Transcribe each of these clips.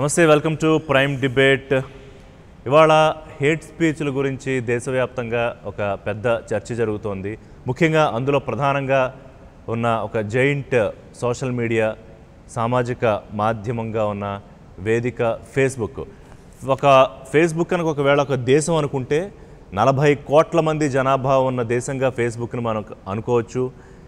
నమస్తే welcome to prime debate ఇవాళ hate స్పీచ్ల గురించి దేశవ్యాప్తంగా ఒక పెద్ద చర్చ జరుగుతోంది ముఖ్యంగా అందులో ప్రధానంగా ఉన్న ఒక జైంట్ సోషల్ మీడియా సామాజిక మాధ్యమంగా ఉన్న వేదిక ఫేస్బుక్ ఒక ఫేస్బుక్ కనుక ఒకవేళ ఒక దేశం అనుకుంటే నలభై కోట్ల మంది జనాభా ఉన్న దేశంగా ఫేస్బుక్ని మనం అనుకోవచ్చు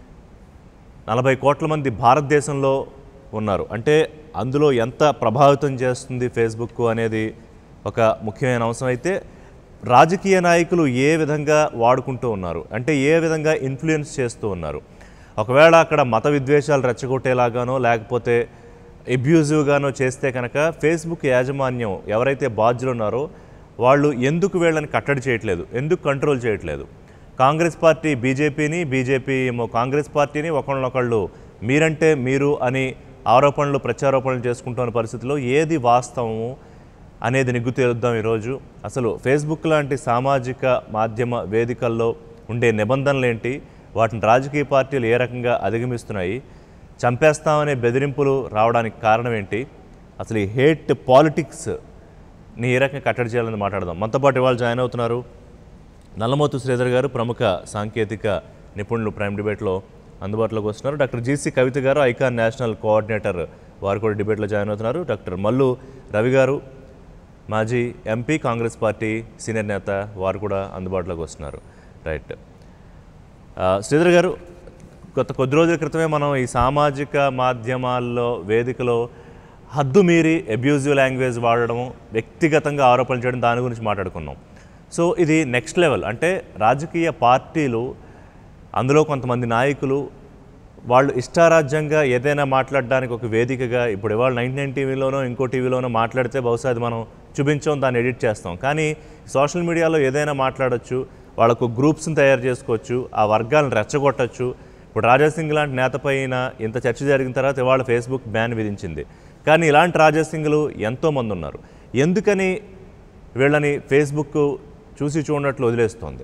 నలభై కోట్ల మంది భారతదేశంలో ఉన్నారు అంటే అందులో ఎంత ప్రభావితం చేస్తుంది ఫేస్బుక్ అనేది ఒక ముఖ్యమైన అంశం అయితే రాజకీయ నాయకులు ఏ విధంగా వాడుకుంటూ ఉన్నారు అంటే ఏ విధంగా ఇన్ఫ్లుయెన్స్ చేస్తూ ఉన్నారు ఒకవేళ అక్కడ మత విద్వేషాలు రెచ్చగొట్టేలాగానో లేకపోతే ఎబ్యూజివ్గానో చేస్తే కనుక ఫేస్బుక్ యాజమాన్యం ఎవరైతే బాధ్యులు ఉన్నారో వాళ్ళు ఎందుకు వీళ్ళని కట్టడి చేయట్లేదు ఎందుకు కంట్రోల్ చేయట్లేదు కాంగ్రెస్ పార్టీ బీజేపీని బీజేపీ ఏమో కాంగ్రెస్ పార్టీని ఒకళ్ళనొకళ్ళు మీరంటే మీరు అని ఆరోపణలు ప్రత్యారోపణలు చేసుకుంటున్న పరిస్థితిలో ఏది వాస్తవము అనేది నిగ్గు తేలుద్దాం ఈరోజు అసలు ఫేస్బుక్ లాంటి సామాజిక మాధ్యమ వేదికల్లో ఉండే నిబంధనలు ఏంటి వాటిని రాజకీయ పార్టీలు ఏ రకంగా అధిగమిస్తున్నాయి చంపేస్తామనే బెదిరింపులు రావడానికి కారణం ఏంటి అసలు ఈ హేట్ పాలిటిక్స్ని ఏ రకంగా కట్టడి చేయాలని మాట్లాడదాం మనతో పాటు ఇవాళ జాయిన్ అవుతున్నారు నల్లమోతు శ్రీధర్ గారు ప్రముఖ సాంకేతిక నిపుణులు ప్రైమ్ డిబేట్లో అందుబాటులోకి వస్తున్నారు డాక్టర్ జీసీ కవిత గారు ఐకాన్ నేషనల్ కోఆర్డినేటర్ వారు కూడా డిబేట్లో జాయిన్ అవుతున్నారు డాక్టర్ మల్లు రవి గారు మాజీ ఎంపీ కాంగ్రెస్ పార్టీ సీనియర్ నేత వారు కూడా అందుబాటులోకి వస్తున్నారు రైట్ ఆ, శ్రీధర్ గారు గత కొద్ది రోజుల క్రితమే మనం ఈ సామాజిక మాధ్యమాల్లో వేదికలో హద్దు మీరి అబ్యూజివ్ లాంగ్వేజ్ వాడడం వ్యక్తిగతంగా ఆరోపణలు చేయడం దాని గురించి మాట్లాడుకున్నాం సో ఇది నెక్స్ట్ లెవెల్ అంటే రాజకీయ పార్టీలు అందులో కొంతమంది నాయకులు వాళ్ళు ఇష్టారాజ్యంగా ఏదైనా మాట్లాడడానికి ఒక వేదికగా ఇప్పుడు ఇవాళ నైన్ నైన్ టీవీలోనో ఇంకో టీవీలోనో మాట్లాడితే బహుశా అది మనం చూపించాం దాన్ని ఎడిట్ చేస్తాం కానీ సోషల్ మీడియాలో ఏదైనా మాట్లాడొచ్చు వాళ్ళకు గ్రూప్స్ని తయారు చేసుకోవచ్చు ఆ వర్గాలను రెచ్చగొట్టచ్చు ఇప్పుడు రాజాసింగ్ లాంటి నేత పైన ఇంత చర్చ జరిగిన తర్వాత ఇవాళ ఫేస్బుక్ బ్యాన్ విధించింది కానీ ఇలాంటి రాజాసింగ్లు ఎంతోమంది ఉన్నారు ఎందుకని వీళ్ళని ఫేస్బుక్ చూసి చూడనట్లు వదిలేస్తోంది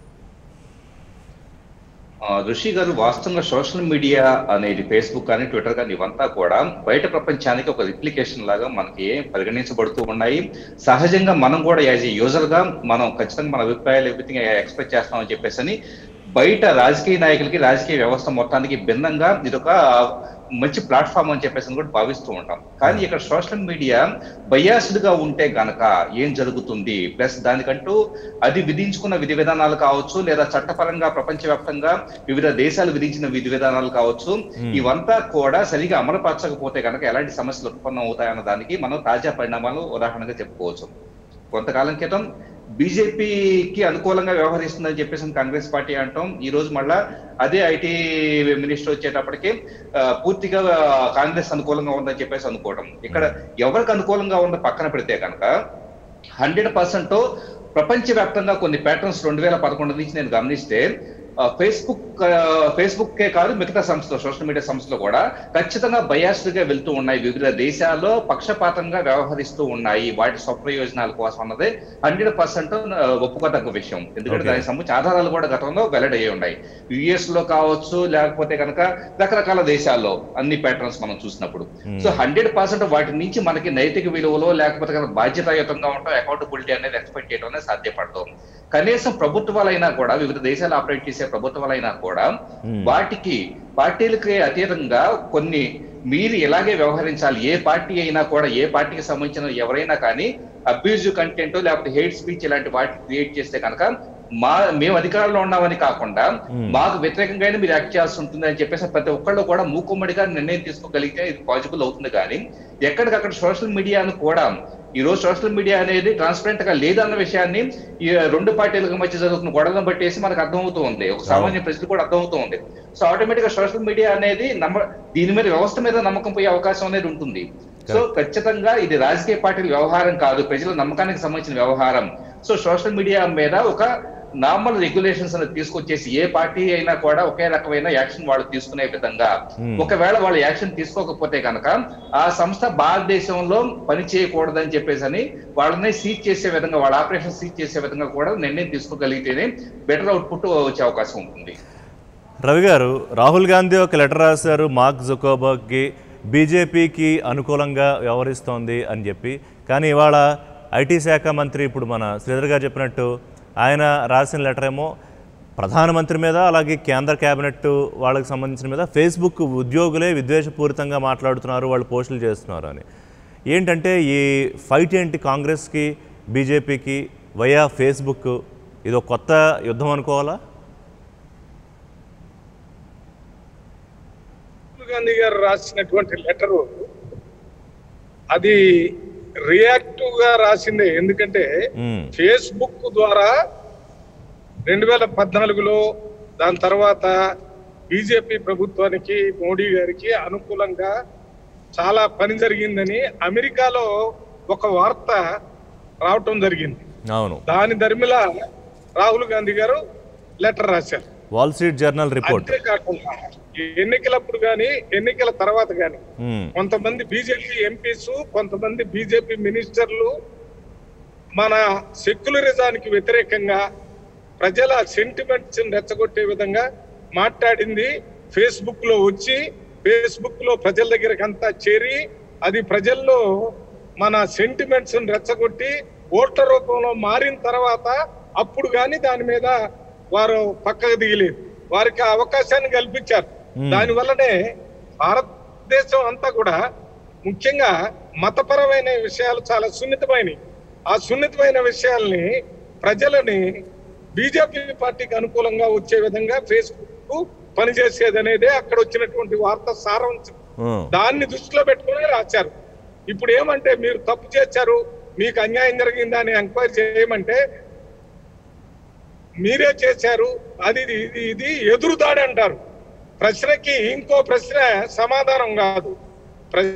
ఆ, ఋషి గారు వాస్తవంగా సోషల్ మీడియా అనేది ఫేస్బుక్ కానీ ట్విట్టర్ కానీ ఇవంతా కూడా బయట ప్రపంచానికి ఒక రిప్లికేషన్ లాగా మనకి పరిగణించబడుతూ ఉన్నాయి సహజంగా మనం కూడా యాజ్ ఏ యూజర్ గా మనం ఖచ్చితంగా మన అభిప్రాయాలు ఎవ్రీథింగ్ ఎక్స్ప్రెస్ చేస్తామని చెప్పేసి అని బయట రాజకీయ నాయకులకి రాజకీయ వ్యవస్థ మొత్తానికి భిన్నంగా ఇది ఒక మంచి ప్లాట్ఫామ్ అని చెప్పేసి అని కూడా భావిస్తూ ఉంటాం కానీ ఇక్కడ సోషల్ మీడియా బయాస్డ్ గా ఉంటే గనక ఏం జరుగుతుంది ప్లస్ దానికంటూ అది విధించుకున్న విధి విధానాలు కావచ్చు లేదా చట్టపరంగా ప్రపంచవ్యాప్తంగా వివిధ దేశాలు విధించిన విధి విధానాలు కావచ్చు ఇవంతా కూడా సరిగా అమలుపరచకపోతే కనుక ఎలాంటి సమస్యలు ఉత్పన్నం అవుతాయన్న దానికి మనం తాజా పరిణామాలు ఉదాహరణగా చెప్పుకోవచ్చు కొంతకాలం క్రితం బీజేపీకి అనుకూలంగా వ్యవహరిస్తుందని చెప్పేసి కాంగ్రెస్ పార్టీ అంటాం ఈ రోజు మళ్ళా అదే ఐటీ మినిస్టర్ వచ్చేటప్పటికి ఆ, పూర్తిగా కాంగ్రెస్ అనుకూలంగా ఉందని చెప్పేసి అనుకోవడం ఇక్కడ ఎవరికి అనుకూలంగా ఉందో పక్కన పెడితే కనుక హండ్రెడ్ పర్సెంట్ ప్రపంచవ్యాప్తంగా కొన్ని ప్యాటర్న్స్ రెండు వేల పదకొండు నుంచి నేను గమనిస్తే ఆ, ఫేస్బుక్ ఆ, ఫేస్బుక్కే కాదు మిగతా సంస్థలు సోషల్ మీడియా సంస్థలు కూడా ఖచ్చితంగా బయాస్డ్ గా వెళ్తూ ఉన్నాయి వివిధ దేశాల్లో పక్షపాతంగా వ్యవహరిస్తూ ఉన్నాయి వాటి స్వప్రయోజనాల కోసం అన్నదే హండ్రెడ్ పర్సెంట్ ఒప్పుకోదగ్గ విషయం ఎందుకంటే Okay. దానికి సంబంధించి ఆధారాలు కూడా గతంలో వెల్లడయ్యి ఉన్నాయి యుఎస్ లో కావచ్చు లేకపోతే కనుక రకరకాల దేశాల్లో అన్ని ప్యాటర్న్స్ మనం చూసినప్పుడు సో హండ్రెడ్ పర్సెంట్ వాటి నుంచి మనకి నైతిక విలువలో లేకపోతే కనుక బాధ్యతాయుతంగా ఉండటం అకౌంటబిలిటీ అనేది ఎక్స్పెక్ట్ చేయడం అనేది సాధ్యపడతాం కనీసం ప్రభుత్వాలైనా కూడా వివిధ దేశాలు ఆపరేట్ చేసే ప్రభుత్వాలైనా కూడా వాటికి పార్టీలకి అతీతంగా కొన్ని మీరు ఇలాగే వ్యవహరించాలి ఏ పార్టీ అయినా కూడా ఏ పార్టీకి సంబంధించిన ఎవరైనా కానీ అబ్యూజివ్ కంటెంట్ లేకపోతే హేట్ స్పీచ్ ఇలాంటి వాటిని క్రియేట్ చేస్తే కనుక మా మేము అధికారంలో ఉన్నామని కాకుండా మాకు వ్యతిరేకంగానే మీరు యాక్ట్ చేయాల్సి ఉంటుంది అని చెప్పేసి ప్రతి ఒక్కళ్ళు కూడా మూకుమ్మడిగా నిర్ణయం తీసుకోగలిగితే ఇది పాజిబుల్ అవుతుంది కానీ ఎక్కడికక్కడ సోషల్ మీడియాను కూడా ఈ రోజు సోషల్ మీడియా అనేది ట్రాన్స్పరెంట్ గా లేదన్న విషయాన్ని ఈ రెండు పార్టీలకు మధ్య జరుగుతున్న గొడవలను బట్టేసి మనకు అర్థమవుతూ ఉంది ఒక సామాన్య ప్రజలు కూడా అర్థమవుతూ ఉంది సో ఆటోమేటిక్ గా సోషల్ మీడియా అనేది నమ్మ దీని మీద వ్యవస్థ మీద నమ్మకం పోయే అవకాశం అనేది ఉంటుంది సో ఖచ్చితంగా ఇది రాజకీయ పార్టీల వ్యవహారం కాదు ప్రజల నమ్మకానికి సంబంధించిన వ్యవహారం సో సోషల్ మీడియా మీద ఒక నార్మల్ రెగ్యులేషన్స్ అనేది తీసుకొచ్చేసి ఏ పార్టీ అయినా కూడా ఒకే రకమైన యాక్షన్ వాళ్ళు తీసుకునే విధంగా ఒకవేళ వాళ్ళు యాక్షన్ తీసుకోకపోతే కనుక ఆ సంస్థ భారతదేశంలో పని చేయకూడదని చెప్పేసి అని వాళ్ళని సీజ్ చేసే విధంగా వాళ్ళ ఆపరేషన్ సీజ్ చేసే విధంగా కూడా నిర్ణయం తీసుకోగలిగితేనే బెటర్ అవుట్పుట్ వచ్చే అవకాశం ఉంటుంది రవి గారు రాహుల్ గాంధీ ఒక లెటర్ రాశారు మార్క్ జుకోబర్గ్కి బీజేపీకి అనుకూలంగా వ్యవహరిస్తోంది అని చెప్పి కానీ ఇవాళ ఐటీ శాఖ మంత్రి ఇప్పుడు మన శ్రీధర్ గారు చెప్పినట్టు ఆయన రాసిన లెటర్ ఏమో ప్రధానమంత్రి మీద అలాగే కేంద్ర కేబినెట్ వాళ్ళకి సంబంధించిన మీద ఫేస్బుక్ ఉద్యోగులే విద్వేషపూరితంగా మాట్లాడుతున్నారు వాళ్ళు పోస్టులు చేస్తున్నారు అని ఏంటంటే ఈ ఫైట్ ఏంటి కాంగ్రెస్కి బీజేపీకి వయా ఫేస్బుక్ ఇది ఒక కొత్త యుద్ధం అనుకోవాలా రాహుల్ గాంధీ గారు రాసినటువంటి లెటరు అది రియాక్టివ్ గా రాసిందే ఎందుకంటే మ్మ్. ఫేస్బుక్ ద్వారా రెండు వేల పద్నాలుగులో దాని తర్వాత బీజేపీ ప్రభుత్వానికి మోడీ గారికి అనుకూలంగా చాలా పని జరిగిందని అమెరికాలో ఒక వార్త రావటం జరిగింది అవును దాని ధర్మిల రాహుల్ గాంధీ గారు లెటర్ రాశారు వాల్ స్ట్రీట్ జర్నల్ రిపోర్ట్ అంతేకాకుండా ఎన్నికలప్పుడు కానీ ఎన్నికల తర్వాత కానీ మ్మ్. కొంతమంది బీజేపీ ఎంపీస్ కొంతమంది బీజేపీ మినిస్టర్లు మన సెక్యులరిజానికి వ్యతిరేకంగా ప్రజల సెంటిమెంట్స్ రెచ్చగొట్టే విధంగా మాట్లాడింది ఫేస్బుక్ లో వచ్చి ఫేస్బుక్ లో ప్రజల దగ్గరికి అంతా చేరి అది ప్రజల్లో మన సెంటిమెంట్స్ రెచ్చగొట్టి ఓట్ల రూపంలో మారిన తర్వాత అప్పుడు కానీ దాని మీద వారు పక్కకు దిగలేదు వారికి ఆ అవకాశాన్ని కల్పించారు Hmm. దాని వల్లనే భారతదేశం అంతా కూడా ముఖ్యంగా మతపరమైన విషయాలు చాలా సున్నితమైనవి ఆ సున్నితమైన విషయాల్ని ప్రజలని బీజేపీ పార్టీకి అనుకూలంగా వచ్చే విధంగా ఫేస్బుక్ పనిచేసేది అనేది అక్కడ వచ్చినటువంటి వార్త సారాంశం మ్మ్. దాన్ని దృష్టిలో పెట్టుకుని రాశారు ఇప్పుడు ఏమంటే మీరు తప్పు చేశారు మీకు అన్యాయం జరిగిందా అని ఎంక్వైరీ చేయమంటే మీరే చేశారు అది ఇది ఇది ఎదురుదాడి అంటారు ప్రశ్నకి ఇంకో ప్రశ్న సమాధానం కాదు ప్రశ్న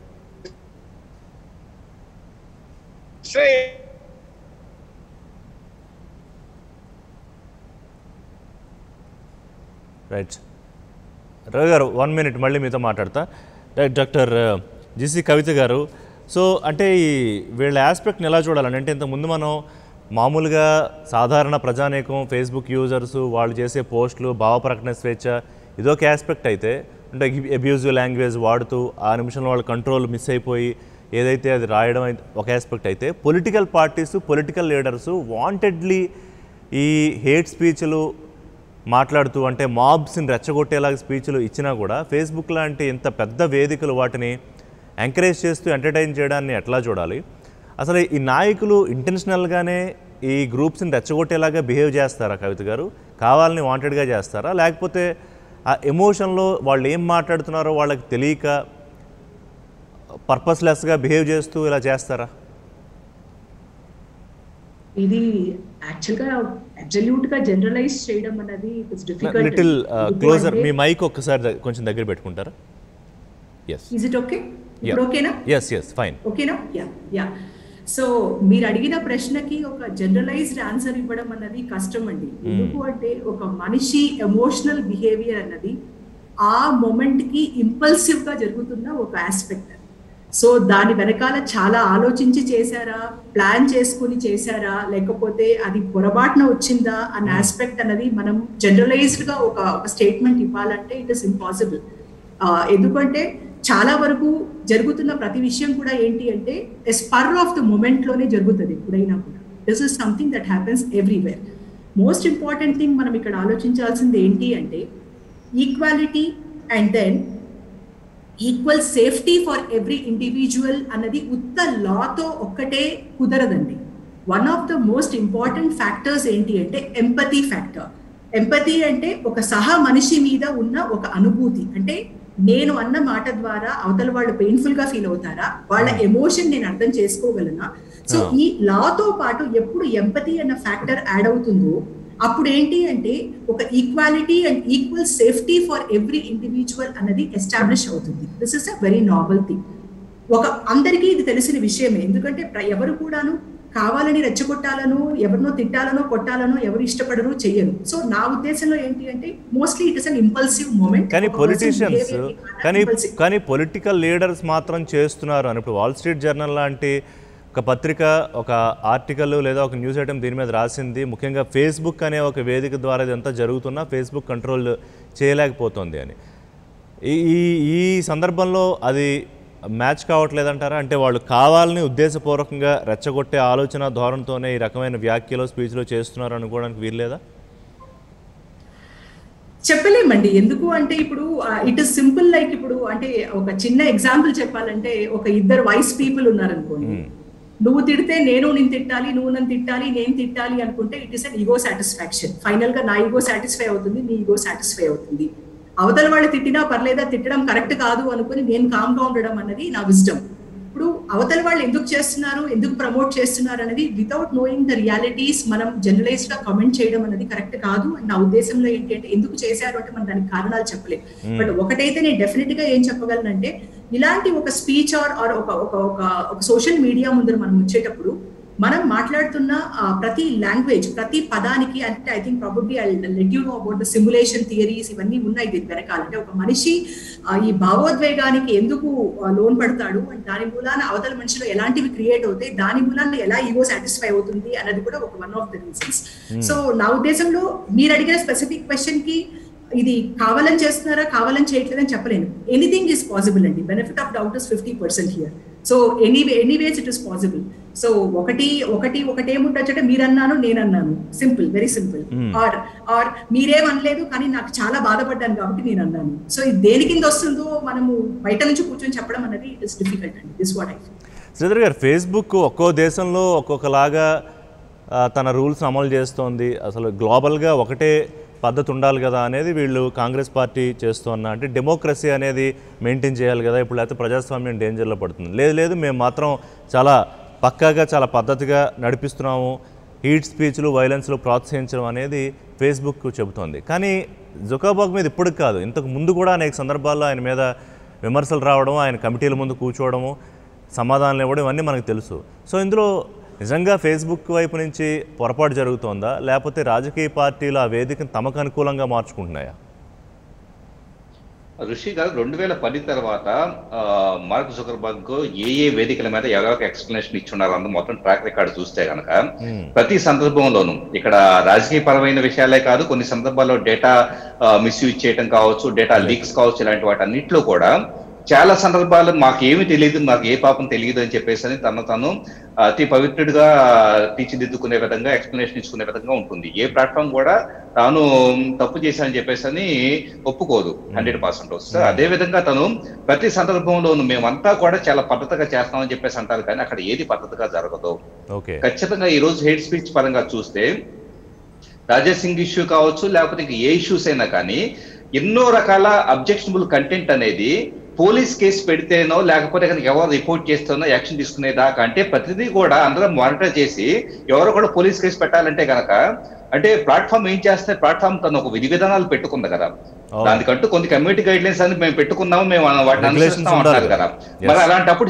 రైట్ రవి గారు వన్ మినిట్ మళ్ళీ మీతో మాట్లాడతా రైట్ డాక్టర్ జిసి కవిత గారు సో అంటే ఈ వీళ్ళ ఆస్పెక్ట్ని ఎలా చూడాలని అంటే ఇంతకుముందు మనం మామూలుగా సాధారణ ప్రజానీకం ఫేస్బుక్ యూజర్స్ వాళ్ళు చేసే పోస్టులు భావ ప్రకటన స్వేచ్ఛ ఇదొక ఆస్పెక్ట్ అయితే అంటే అబ్యూజివ్ లాంగ్వేజ్ వాడుతూ ఆ నిమిషంలో వాళ్ళ కంట్రోల్ మిస్ అయిపోయి ఏదైతే అది రాయడం అయితే ఒక ఆస్పెక్ట్ అయితే political parties political leaders wantedly ఈ హేట్ స్పీచ్లు మాట్లాడుతూ అంటే మాబ్స్ని రెచ్చగొట్టేలాగా స్పీచ్లు ఇచ్చినా కూడా ఫేస్బుక్ లాంటి ఇంత పెద్ద వేదికలు వాటిని ఎంకరేజ్ చేస్తూ ఎంటర్టైన్ చేయడాన్ని ఎట్లా చూడాలి అసలు ఈ నాయకులు ఇంటెన్షనల్గానే ఈ గ్రూప్స్ని రెచ్చగొట్టేలాగా బిహేవ్ చేస్తారా కవిత గారు కావాలని వాంటెడ్గా చేస్తారా లేకపోతే ఆ ఎమోషన్లో వాళ్ళు ఏం మాట్లాడుతున్నారో వాళ్ళకి తెలియక పర్పస్లెస్గా బిహేవ్ చేస్తూ ఇలా చేస్తారా ఇది యాక్చువల్ గా అబ్సల్యూట్ గా జనరలైజ్ చేయడం అనేది ఇట్స్ డిఫికల్ట్ లిటిల్ క్లోజర్ మీ మైక్ ఒక్కసారి ద- కొంచెం దగ్గర పెట్టుకుంటారా ఎస్ ఇస్ ఇట్ ఓకే ఇప్పుడు ఓకేనా ఎస్ ఎస్ ఫైన్ ఓకేనా యా యా సో మీరు అడిగిన ప్రశ్నకి ఒక జనరలైజ్డ్ ఆన్సర్ ఇవ్వడం అన్నది కష్టం అండి ఎందుకు అంటే ఒక మనిషి ఎమోషనల్ బిహేవియర్ అన్నది ఆ మొమెంట్ కి ఇంపల్సివ్ గా జరుగుతున్న ఒక ఆస్పెక్ట్ సో దాని వెనకాల చాలా ఆలోచించి చేశారా ప్లాన్ చేసుకుని చేశారా లేకపోతే అది పొరపాటున వచ్చిందా అన్న ఆస్పెక్ట్ అన్నది మనం జనరలైజ్డ్ గా ఒక ఒక స్టేట్మెంట్ ఇవ్వాలంటే ఇట్ ఇస్ ఇంపాసిబుల్ ఎందుకంటే చాలా వరకు జరుగుతున్న ప్రతి విషయం కూడా ఏంటి అంటే స్పర్ ఆఫ్ ద మూమెంట్ లోనే జరుగుతుంది ఎప్పుడైనా కూడా this is something that happens everywhere most important thing మనం ఇక్కడ ఆలోచించాల్సింది ఏంటి అంటే equality and then equal safety for every individual అన్నది ఉత్త లాతో ఒక్కటే కుదరదండి one of the most important factors ఏంటి అంటే ఎంపతి ఫ్యాక్టర్ ఎంపతి అంటే ఒక సహ మనిషి మీద ఉన్న ఒక అనుభూతి అంటే నేను అన్న మాట ద్వారా అవతల వాళ్ళు పెయిన్ఫుల్ గా ఫీల్ అవుతారా వాళ్ళ ఎమోషన్ నేను అర్థం చేసుకోగలనా సో Yeah. ఈ లాతో పాటు ఎప్పుడు ఎంపతి అన్న ఫ్యాక్టర్ యాడ్ అవుతుందో అప్పుడు ఏంటి అంటే ఒక equality and equal safety for every individual అన్నది ఎస్టాబ్లిష్ అవుతుంది this is a very novel thing ఒక అందరికీ ఇది తెలిసిన విషయమే ఎందుకంటే ప్ర- ఎవరు కూడాను కావాలని రెచ్చగొట్టాలనో ఎవరినో తిట్టాలనో కొట్టాలనో ఎవరు ఇష్టపడరు చెయ్యరు సో నా ఉద్దేశంలో ఏంటి అంటే mostly it is an impulsive moment కానీ పొలిటీషియన్స్ కానీ కానీ పొలిటికల్ లీడర్స్ మాత్రం చేస్తున్నారు అని ఇప్పుడు వాల్ స్ట్రీట్ జర్నల్ లాంటి ఒక పత్రిక ఒక ఆర్టికల్ లేదా ఒక న్యూస్ ఐటమ్ దీని మీద రాసింది ముఖ్యంగా ఫేస్బుక్ అనే ఒక వేదిక ద్వారా ఇదంతా జరుగుతున్నా ఫేస్బుక్ కంట్రోల్ చేయలేకపోతుంది అని ఈ ఈ- ఈ సందర్భంలో అది మ్యాచ్ కావట్లేదంటారా అంటే వాళ్ళు కావాలని ఉద్దేశపూర్వకంగా రెచ్చగొట్టే ఆలోచన ధోరణితోనే ఈ రకమైన వ్యాఖ్యలు స్పీచ్లు చేస్తున్నారు అనుకోవడానికి వీల్లేదా చెప్పలేమండి ఎందుకు అంటే ఇప్పుడు ఇట్ ఇస్ సింపుల్ లైక్ ఇప్పుడు అంటే ఒక చిన్న ఎగ్జాంపుల్ చెప్పాలంటే ఒక ఇద్దరు వైస్ పీపుల్ ఉన్నారనుకోండి నువ్వు తిడితే నేను నేను తిట్టాలి నువ్వు నన్ను తిట్టాలి నేను తిట్టాలి అనుకుంటే it is an ego satisfaction final గా నా ఈగో సాటిస్ఫై అవుతుంది నీ ఈగో సాటిస్ఫై అవుతుంది అవతల వాళ్ళు తిట్టినా పర్లేదా తిట్టడం కరెక్ట్ కాదు అనుకుని నేను కామ్ గా ఉండడం అన్నది నా విజ్డమ్ ఇప్పుడు అవతల వాళ్ళు ఎందుకు చేస్తున్నారు ఎందుకు ప్రమోట్ చేస్తున్నారు అనేది వితౌట్ నోయింగ్ ద రియాలిటీస్ మనం జనరలైజ్ గా కమెంట్ చేయడం అనేది కరెక్ట్ కాదు అండ్ నా ఉద్దేశంలో ఏంటి అంటే ఎందుకు చేశారు అంటే మనం దానికి కారణాలు చెప్పలేం బట్ ఒకటైతే నేను డెఫినెట్ గా ఏం చెప్పగలనంటే ఇలాంటి ఒక స్పీచ్ ఆర్ ఆర్ ఒక ఒక ఒక ఒక సోషల్ మీడియా ముందర మనం వచ్చేటప్పుడు మనం మాట్లాడుతున్న ఆ, ప్రతి లాంగ్వేజ్ ప్రతి పదానికి అంటే I think probably I let you know about the simulation theories ఇవన్నీ ఉన్నాయి దీని వెనకాల అంటే ఒక మనిషి ఆ, ఈ భావోద్వేగానికి ఎందుకు లోన్ పడతాడు and దాని మూలాన అవతల మనిషిలో ఎలాంటివి క్రియేట్ అవుతాయి దాని మూలాన ఎలా ఈగో సాటిస్ఫై అవుతుంది అన్నది కూడా ఒక one of the reasons so నా ఉద్దేశంలో మీరు అడిగిన స్పెసిఫిక్ క్వశ్చన్ కి ఇది కావాలని చేస్తున్నారా కావాలని చేయట్లేదని చెప్పలేను ఎనీథింగ్ ఈస్ పాసిబుల్ అండి benefit of doubt is fifty percent here so any anyways it is possible so ఒకటి ఒకటి ఒకటి ఏముండొచ్చంటే మీరన్నాను నేనన్నాను simple very simple or or మీరేమనలేదు కానీ నాకు చాలా బాధపడ్డాను కాబట్టి నేను అన్నాను సో ఇది దేని కింద వస్తుందో మనము బయట నుంచి కూర్చొని చెప్పడం అనేది ఇట్ ఇస్ డిఫికల్ట్ అండి దిస్ వాట్ ఐ శ్రీధర్ గారు ఫేస్బుక్ ఒక్కో దేశంలో ఒక్కొక్కలాగా ఆ, తన రూల్స్ అమలు చేస్తోంది అసలు గ్లోబల్గా ఒకటే పద్ధతి ఉండాలి కదా అనేది వీళ్ళు కాంగ్రెస్ పార్టీ చేస్తున్న అంటే డెమోక్రసీ అనేది మెయింటైన్ చేయాలి కదా ఇప్పుడు లేకపోతే ప్రజాస్వామ్యం డేంజర్లో పడుతుంది లేదు లేదు మేము మాత్రం చాలా పక్కాగా చాలా పద్ధతిగా నడిపిస్తున్నాము హీట్ స్పీచ్లు వైలెన్స్లు ప్రోత్సహించడం అనేది ఫేస్బుక్ చెబుతోంది కానీ జుకాబాగ్ మీద ఇప్పటికి కాదు ఇంతకు ముందు కూడా అనేక సందర్భాల్లో ఆయన మీద విమర్శలు రావడం ఆయన కమిటీల ముందు కూర్చోవడము సమాధానాలు ఇవ్వడం ఇవన్నీ మనకు తెలుసు సో ఇందులో నిజంగా ఫేస్బుక్ వైపు నుంచి పొరపాటు జరుగుతోందా లేకపోతే రాజకీయ పార్టీలు ఆ వేదికను తమకు అనుకూలంగా మార్చుకుంటున్నాయా ఋషి గారు రెండు వేల పది తర్వాత ఆ, మార్క్ జుకర్బర్గ్ ఏ ఏ వేదికల మీద ఎవరెవరికి ఎక్స్ప్లెనేషన్ ఇచ్చున్నారు అన్న మొత్తం ట్రాక్ రికార్డ్ చూస్తే కనుక ప్రతి సందర్భంలోనూ ఇక్కడ రాజకీయ పరమైన విషయాలే కాదు కొన్ని సందర్భాల్లో డేటా మిస్యూజ్ చేయడం కావచ్చు డేటా లీక్స్ కావచ్చు ఇలాంటి వాటి అన్నింటిలో కూడా చాలా సందర్భాలు మాకు ఏమి తెలియదు మాకు ఏ పాపం తెలియదు అని చెప్పేసి అని తను తను అతి పవిత్రుడిగా తీర్చిదిద్దుకునే విధంగా ఎక్స్ప్లెనేషన్ ఇచ్చుకునే విధంగా ఉంటుంది ఏ ప్లాట్ఫామ్ కూడా తాను తప్పు చేశానని చెప్పేసి అని ఒప్పుకోదు హండ్రెడ్ పర్సెంట్ సో అదే విధంగా తను ప్రతి సందర్భంలోనూ మేమంతా కూడా చాలా పద్ధతిగా చేస్తామని చెప్పేసి అంటారు కానీ అక్కడ ఏది పద్ధతిగా జరగదు ఓకే ఖచ్చితంగా ఈ రోజు హెయిట్ స్పీచ్ పరంగా చూస్తే రాజా సింగ్ ఇష్యూ కావచ్చు లేకపోతే ఇంక ఏ ఇష్యూస్ అయినా కానీ ఎన్నో రకాల అబ్జెక్షనబుల్ కంటెంట్ అనేది పోలీస్ కేసు పెడితేనో లేకపోతే కనుక ఎవరు రిపోర్ట్ చేస్తేనో యాక్షన్ తీసుకునేదాకా అంటే ప్రతిదీ కూడా అందరం మానిటర్ చేసి ఎవరు కూడా పోలీస్ కేసు పెట్టాలంటే కనుక అంటే ప్లాట్ఫామ్ ఏం చేస్తే ప్లాట్ఫామ్ తను ఒక విధి విధానాలు పెట్టుకుంది కదా అవును. దానికంటూ కొన్ని కమ్యూనిటీ గైడ్ లైన్స్ అని మేము పెట్టుకున్నాము మేము వాటిని Regulations అనుసరిస్తాం ఉండాలి అంటారు కదా Yes. మరి అలాంటప్పుడు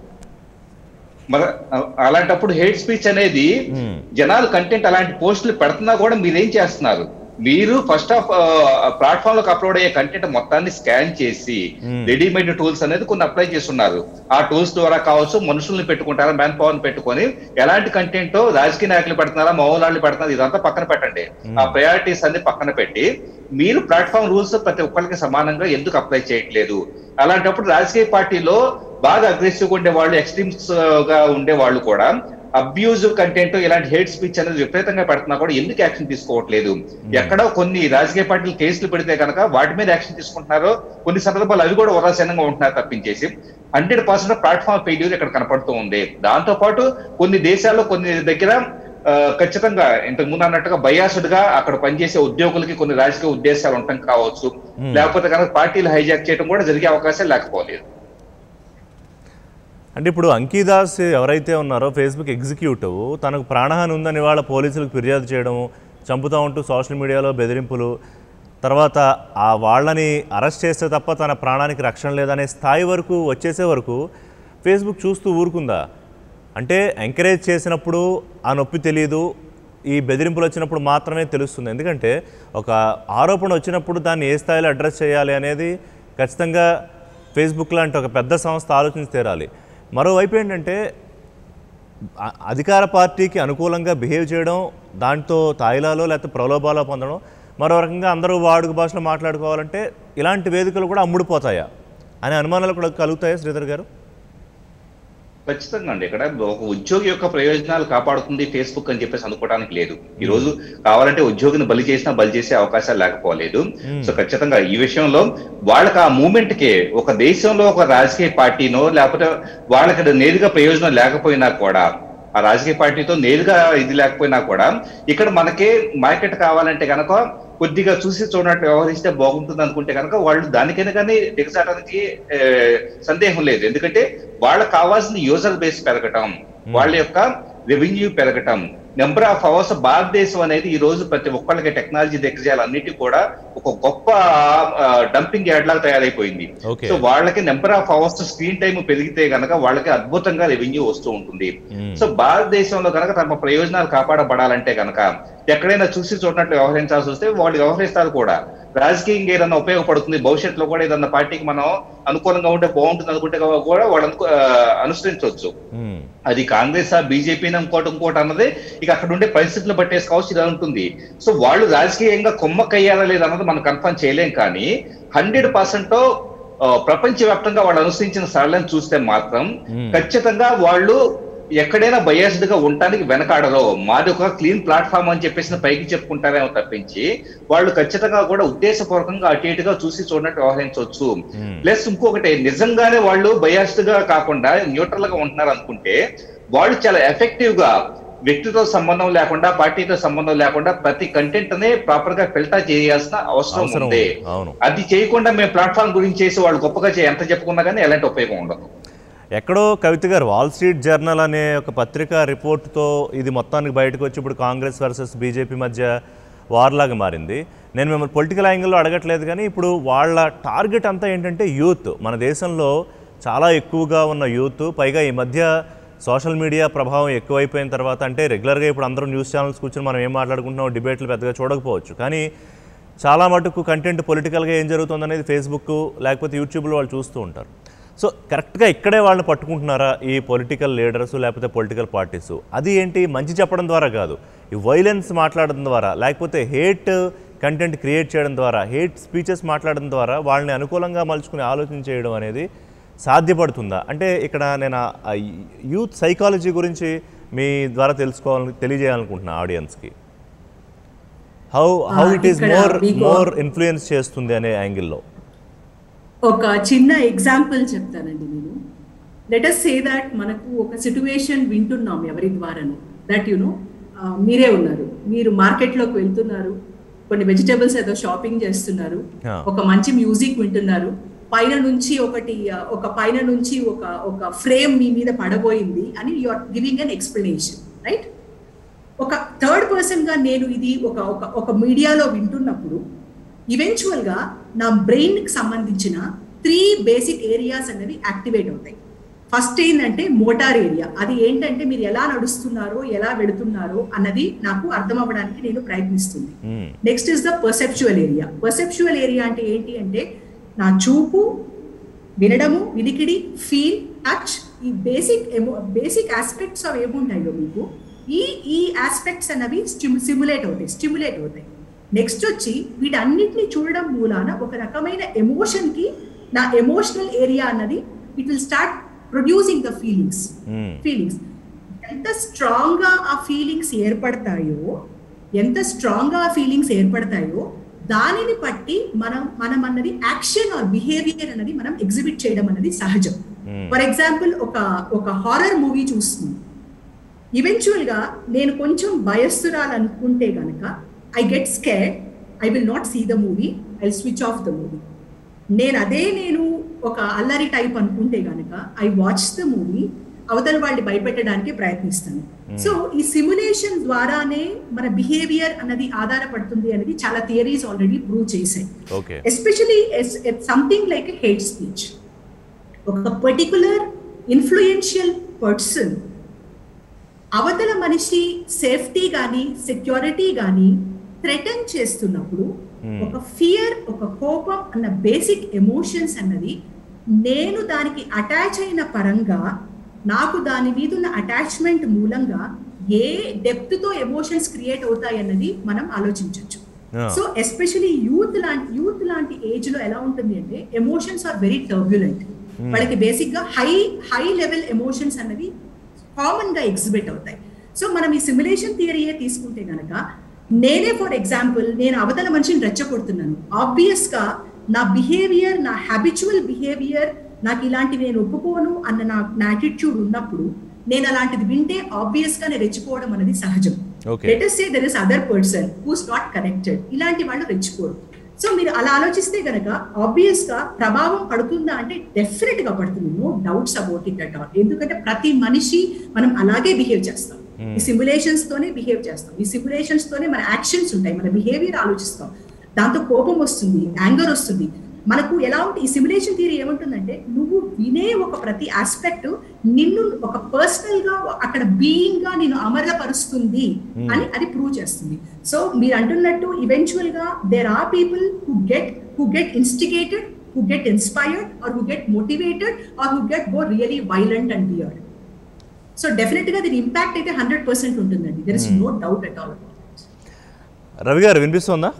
మరి అ- అలాంటప్పుడు హేట్ స్పీచ్ అనేది Hmm. జనాలు కంటెంట్ అలాంటి పోస్టులు పెడుతున్నా కూడా మీరేం చేస్తున్నారు మీరు ఫస్ట్ ఆఫ్ ప్లాట్ఫామ్ లోకి అప్లోడ్ అయ్యే కంటెంట్ మొత్తాన్ని స్కాన్ చేసి Hmm. రెడీమేడ్ టూల్స్ అనేది కొన్ని అప్లై చేస్తున్నారు ఆ టూల్స్ ద్వారా కావచ్చు మనుషుల్ని పెట్టుకుంటారా మ్యాన్ పవర్ పెట్టుకొని ఎలాంటి కంటెంట్ రాజకీయ నాయకులు పెడుతున్నారా మౌలాళ్ళు పెడుతున్నారు ఇదంతా పక్కన పెట్టండి ఆ ప్రయారిటీస్ అన్ని పక్కన పెట్టి మీరు ప్లాట్ఫామ్ రూల్స్ ప్రతి ఒక్కరికి సమానంగా ఎందుకు అప్లై చేయట్లేదు అలాంటప్పుడు రాజకీయ పార్టీలో బాగా అగ్రెసివ్ గా ఉండే వాళ్ళు ఎక్స్ట్రీమ్స్ గా ఉండే వాళ్ళు కూడా అబ్యూజివ్ కంటెంట్ ఇలాంటి హేట్ స్పీచ్ అనేది విపరీతంగా పెడుతున్నా కూడా ఎందుకు యాక్షన్ తీసుకోవట్లేదు ఎక్కడో కొన్ని రాజకీయ పార్టీలు కేసులు పెడితే కనుక వాటి మీద యాక్షన్ తీసుకుంటున్నారో కొన్ని సందర్భాలు అవి కూడా ఉదాసీనంగా ఉంటున్నారు తప్పించేసి హండ్రెడ్ పర్సెంట్ ప్లాట్ఫామ్ ఫెయిల్యూర్ ఇక్కడ కనపడుతూ ఉంది దాంతో పాటు కొన్ని దేశాల్లో కొన్ని దగ్గర ఆ, ఖచ్చితంగా ఇంతకు ముందు అన్నట్టుగా బయాసుడ్ గా అక్కడ పనిచేసే ఉద్యోగులకి కొన్ని రాజకీయ ఉద్దేశాలు ఉండటం కావచ్చు లేకపోతే కనుక పార్టీలు హైజాక్ చేయడం కూడా జరిగే అవకాశాలు లేకపోలేదు అంటే ఇప్పుడు అంకీదాస్ ఎవరైతే ఉన్నారో ఫేస్బుక్ ఎగ్జిక్యూటివ్ తనకు ప్రాణహాని ఉందని వాళ్ళ పోలీసులకు ఫిర్యాదు చేయడము చంపుతా ఉంటూ సోషల్ మీడియాలో బెదిరింపులు తర్వాత ఆ వాళ్ళని అరెస్ట్ చేస్తే తప్ప తన ప్రాణానికి రక్షణ లేదనే స్థాయి వరకు వచ్చేసే వరకు ఫేస్బుక్ చూస్తూ ఊరుకుందా అంటే ఎంకరేజ్ చేసినప్పుడు ఆ నొప్పి తెలియదు ఈ బెదిరింపులు వచ్చినప్పుడు మాత్రమే తెలుస్తుంది ఎందుకంటే ఒక ఆరోపణ వచ్చినప్పుడు దాన్ని ఏ స్థాయిలో అడ్రస్ చేయాలి అనేది ఖచ్చితంగా ఫేస్బుక్ లాంటి ఒక పెద్ద సంస్థ ఆలోచించి తీరాలి మరోవైపు ఏంటంటే అ- అధికార పార్టీకి అనుకూలంగా బిహేవ్ చేయడం దాంతో తాయిలాలో లేకపోతే ప్రలోభాలో పొందడం మరో రకంగా అందరూ వాడుక భాషలో మాట్లాడుకోవాలంటే ఇలాంటి వేదికలు కూడా అమ్ముడుపోతాయా అనే అనుమానాలు కూడా కలుగుతాయా శ్రీధర్ గారు ఖచ్చితంగా అండి ఇక్కడ ఒక ఉద్యోగి యొక్క ప్రయోజనాలు కాపాడుతుంది ఫేస్బుక్ అని చెప్పేసి అనుకోవడానికి లేదు ఈ రోజు కావాలంటే ఉద్యోగిని బలి చేసినా బలి చేసే అవకాశాలు లేకపోలేదు సో ఖచ్చితంగా ఈ విషయంలో వాళ్ళకి ఆ మూమెంట్ కి ఒక దేశంలో ఒక రాజకీయ పార్టీనో లేకపోతే వాళ్ళకి నేరుగా ప్రయోజనం లేకపోయినా కూడా ఆ రాజకీయ పార్టీతో నేరుగా ఇది లేకపోయినా కూడా ఇక్కడ మనకి మార్కెట్ కావాలంటే కనుక కొద్దిగా చూసి చూడనట్టు వ్యవహరిస్తే బాగుంటుంది అనుకుంటే కనుక వాళ్ళు దానికైనా కానీ దిగజాటానికి ఏ, సందేహం లేదు ఎందుకంటే వాళ్ళకి కావాల్సిన యూజర్ బేస్ పెరగటం వాళ్ళ యొక్క రెవెన్యూ పెరగటం నెంబర్ ఆఫ్ అవర్స్ భారతదేశం అనేది ఈ రోజు ప్రతి ఒక్కళ్ళకి టెక్నాలజీ దిగ్గజాలన్నిటి కూడా ఒక గొప్ప డంపింగ్ యార్డ్ లాగా తయారైపోయింది Okay. సో వాళ్ళకి number of hours screen time పెరిగితే గనక వాళ్ళకి అద్భుతంగా రెవెన్యూ వస్తూ ఉంటుంది Hmm. సో భారతదేశంలో కనుక తమ ప్రయోజనాలు కాపాడబడాలంటే కనుక ఎక్కడైనా చూసి చూడనట్టు వ్యవహరించాల్సి వస్తే వాళ్ళు వ్యవహరిస్తారు కూడా రాజకీయంగా ఏదన్నా ఉపయోగపడుతుంది భవిష్యత్తులో కూడా ఏదన్నా పార్టీకి మనం అనుకూలంగా ఉంటే బాగుంటుంది అనుకుంటే కూడా వాళ్ళు అనుకో ఆ, అనుసరించవచ్చు మ్మ్. అది కాంగ్రెస్ ఆ బీజేపీని ఇంకోటి ఇంకోటి అన్నది ఇక అక్కడ ఉండే పరిస్థితులు బట్టేసుకోవచ్చు ఇలా ఉంటుంది సో వాళ్ళు రాజకీయంగా కొమ్మక్కయ్యారా లేదా అన్నది మనం కన్ఫర్మ్ చేయలేం కానీ హండ్రెడ్ పర్సెంట్ ప్రపంచవ్యాప్తంగా వాళ్ళు అనుసరించిన సరళని చూస్తే మాత్రం Hmm. ఖచ్చితంగా వాళ్ళు ఎక్కడైనా బయాస్డ్ గా ఉండటానికి వెనకాడరు మాది ఒక క్లీన్ ప్లాట్ఫామ్ అని చెప్పేసి పైకి చెప్పుకుంటారేమో తప్పించి వాళ్ళు ఖచ్చితంగా కూడా ఉద్దేశపూర్వకంగా అటు ఇటుగా చూసి చూడనట్టు వ్యవహరించవచ్చు Hmm. ప్లస్ ఇంకొకటి నిజంగానే వాళ్ళు బయాస్డ్ గా కాకుండా న్యూట్రల్ గా ఉంటున్నారు అనుకుంటే వాళ్ళు చాలా ఎఫెక్టివ్ గా వ్యక్తితో సంబంధం లేకుండా పార్టీతో సంబంధం లేకుండా ప్రతి కంటెంట్ నే ప్రాపర్ గా ఫిల్టర్ చేయాల్సిన అవసరం అవసరం ఉంది ఉంది. అవును అది చేయకుండా మేము ప్లాట్ఫామ్ గురించి చేసి వాళ్ళు గొప్పగా చే- ఎంత చెప్పుకున్నా కానీ ఎలాంటి ఉపయోగం ఉండదు ఎక్కడో కవిత గారు వాల్ స్ట్రీట్ జర్నల్ అనే ఒక పత్రిక రిపోర్ట్తో ఇది మొత్తానికి బయటకు వచ్చి ఇప్పుడు కాంగ్రెస్ వర్సెస్ బీజేపీ మధ్య వార్లాగా మారింది నేను మిమ్మల్ని పొలిటికల్ యాంగిల్లో అడగట్లేదు కానీ ఇప్పుడు వాళ్ళ టార్గెట్ అంతా ఏంటంటే యూత్ మన దేశంలో చాలా ఎక్కువగా ఉన్న యూత్ పైగా ఈ మధ్య సోషల్ మీడియా ప్రభావం ఎక్కువైపోయిన తర్వాత అంటే రెగ్యులర్గా ఇప్పుడు అందరూ న్యూస్ ఛానల్స్ కూర్చొని మనం ఏం మాట్లాడుకుంటున్నాం డిబేట్లు పెద్దగా చూడకపోవచ్చు కానీ చాలా మటుకు కంటెంట్ పొలిటికల్గా ఏం జరుగుతుంది అనేది ఫేస్బుక్ లేకపోతే యూట్యూబ్లో వాళ్ళు చూస్తూ ఉంటారు సో కరెక్ట్గా ఇక్కడే వాళ్ళని పట్టుకుంటున్నారా ఈ పొలిటికల్ లీడర్స్ లేకపోతే పొలిటికల్ పార్టీస్ అది ఏంటి మంచి చెప్పడం ద్వారా కాదు ఈ వైలెన్స్ మాట్లాడడం ద్వారా లేకపోతే హేట్ కంటెంట్ క్రియేట్ చేయడం ద్వారా హేట్ స్పీచెస్ మాట్లాడడం ద్వారా వాళ్ళని అనుకూలంగా మలుచుకుని ఆలోచన చేయడం అనేది సాధ్యపడుతుందా అంటే ఇక్కడ నేను ఆ- ఆ యూత్ సైకాలజీ గురించి మీ ద్వారా తెలుసుకోవాలని తెలియజేయాలనుకుంటున్నా ఆడియన్స్కి హౌ హౌ ఆ, ఇట్ ఈస్ ఇక్కడ మోర్ మీకు- మోర్ ఇన్ఫ్లుయెన్స్ చేస్తుంది అనే యాంగిల్లో ఒక చిన్న ఎగ్జాంపుల్ చెప్తానండి నేను లెటస్ సే దట్ మనకు ఒక సిచ్యువేషన్ వింటున్నాం ఎవరి ద్వారాను దట్ యునో మీరే ఉన్నారు మీరు మార్కెట్లోకి వెళ్తున్నారు కొన్ని వెజిటేబుల్స్ ఏదో షాపింగ్ చేస్తున్నారు Yeah. ఒక మంచి మ్యూజిక్ వింటున్నారు పైన నుంచి ఒకటి uh, ఒక పైన నుంచి ఒక ఒక ఫ్రేమ్ మీ మీద పడబోయింది అని you are giving an explanation right ఒక థర్డ్ పర్సన్ గా నేను ఇది ఒక ఒక ఒక మీడియాలో వింటున్నప్పుడు ఈవెన్చువల్ గా నా బ్రెయిన్ కి సంబంధించిన త్రీ బేసిక్ ఏరియాస్ అనేవి యాక్టివేట్ అవుతాయి ఫస్ట్ ఏంటంటే మోటార్ ఏరియా అది ఏంటంటే మీరు ఎలా నడుస్తున్నారో ఎలా వెళుతున్నారో అన్నది నాకు అర్థం అవ్వడానికి నేను ప్రయత్నిస్తుంది hmm. Next is the perceptual area perceptual area అంటే ఏంటి అంటే నా చూపు వినడము వినికిడి ఫీల్ టచ్ ఈ బేసిక్ ఎమో బేసిక్ ఆస్పెక్ట్స్ అవి ఏముంటాయో మీకు ఈ ఈ ఆస్పెక్ట్స్ అనేవి స్టిమ్యులేట్ అవుతాయి స్టిమ్యులేట్ అవుతాయి నెక్స్ట్ వచ్చి వీటన్నిటిని చూడడం మూలాన ఒక రకమైన ఎమోషన్ కి నా ఎమోషనల్ ఏరియా అన్నది it will start producing the feelings hmm. Feelings ఎంత స్ట్రాంగ్ గా ఆ ఫీలింగ్స్ ఏర్పడతాయో ఎంత స్ట్రాంగ్ గా ఆ ఫీలింగ్స్ ఏర్పడతాయో దానిని బట్టి మనం మనం అన్నది యాక్షన్ ఆర్ బిహేవియర్ అన్నది మనం ఎగ్జిబిట్ చేయడం అనేది సహజం Hmm. ఫర్ ఎగ్జాంపుల్ ఒక ఒక హారర్ మూవీ చూస్తుంది ఈవెన్చువల్ గా నేను కొంచెం భయస్తురాలనుకుంటే గనక I get scare I will not see the movie I switch off the movie నేను అదే నేను ఒక అల్లరి టైప్ అనుకుంటే గనక ఐ వాచ్ ద మూవీ అవతల వాళ్ళని భయపెట్టడానికి ప్రయత్నిస్తాను సో ఈ సిమ్యులేషన్ ద్వారానే మన బిహేవియర్ అన్నది ఆధారపడుతుంది అనేది చాలా థియరీస్ ఆల్రెడీ ప్రూవ్ చేశాయి okay especially something like hate speech ఒక పర్టికులర్ ఇన్ఫ్లుయెన్షియల్ పర్సన్ అవతల మనిషి సేఫ్టీ కానీ సెక్యూరిటీ కానీ థ్రెటన్ చేస్తున్నప్పుడు Hmm. ఒక ఫియర్ ఒక కోపం అన్న బేసిక్ ఎమోషన్స్ అన్నది నేను దానికి అటాచ్ అయిన పరంగా నాకు దాని మీద ఉన్న అటాచ్మెంట్ మూలంగా ఏ డెప్త్ తో ఎమోషన్స్ క్రియేట్ అవుతాయి అన్నది మనం ఆలోచించవచ్చు Yeah. సో ఎస్పెషలీ యూత్ లాంటి యూత్ లాంటి ఏజ్ లో ఎలా ఉంటుంది అంటే ఎమోషన్స్ ఆర్ వెరీ టర్బ్యులెంట్ వాళ్ళకి బేసిక్ గా హై హై లెవెల్ ఎమోషన్స్ అన్నవి కామన్ గా ఎగ్జిబిట్ అవుతాయి సో మనం ఈ సిమ్యులేషన్ థియరీయే తీసుకుంటే గనక నేనే ఫర్ ఎగ్జాంపుల్ నేను అవతల మనిషిని రెచ్చగొడుతున్నాను ఆబ్వియస్ గా నా బిహేవియర్ నా హ్యాబిచువల్ బిహేవియర్ నాకు ఇలాంటివి నేను ఒప్పుకోను అన్న నా నా యాటిట్యూడ్ ఉన్నప్పుడు నేను అలాంటిది వింటే ఆబ్వియస్ గా నేను రెచ్చిపోవడం అనేది సహజం Okay. Let us say there is other person who's not connected ఇలాంటి వాళ్ళు రెచ్చిపోరు సో మీరు అలా ఆలోచిస్తే గనక ఆబ్వియస్ గా ప్రభావం పడుతుందా అంటే డెఫినెట్ గా పడుతుంది no doubts about it at all ఎందుకంటే ప్రతి మనిషి మనం అలాగే బిహేవ్ చేస్తాం ఈ సిమ్యులేషన్స్ తోనే బిహేవ్ చేస్తాం ఈ సిమ్యులేషన్స్ తోనే మన యాక్షన్స్ ఉంటాయి మన బిహేవియర్ ఆలోచిస్తాం దాంతో కోపం వస్తుంది యాంగర్ వస్తుంది మనకు ఎలా ఉంటుంది ఈ సిమ్యులేషన్ థియరీ ఏముంటుందంటే నువ్వు వినే ఒక ప్రతి ఆస్పెక్ట్ నిన్ను ఒక పర్సనల్ గా అక్కడ బీయింగ్ గా నిన్ను అమరపరుస్తుంది అని అది ప్రూవ్ చేస్తుంది సో మీరు అంటున్నట్టు ఈవెన్చువల్ గా there are people who get who get instigated who get inspired or who get motivated or who get go really violent and weird so definite గా దీని ఇంపాక్ట్ అయితే హండ్రెడ్ పర్సెంట్ ఉంటుందండి there is no doubt at all Ravi garu వినిపిస్తుందా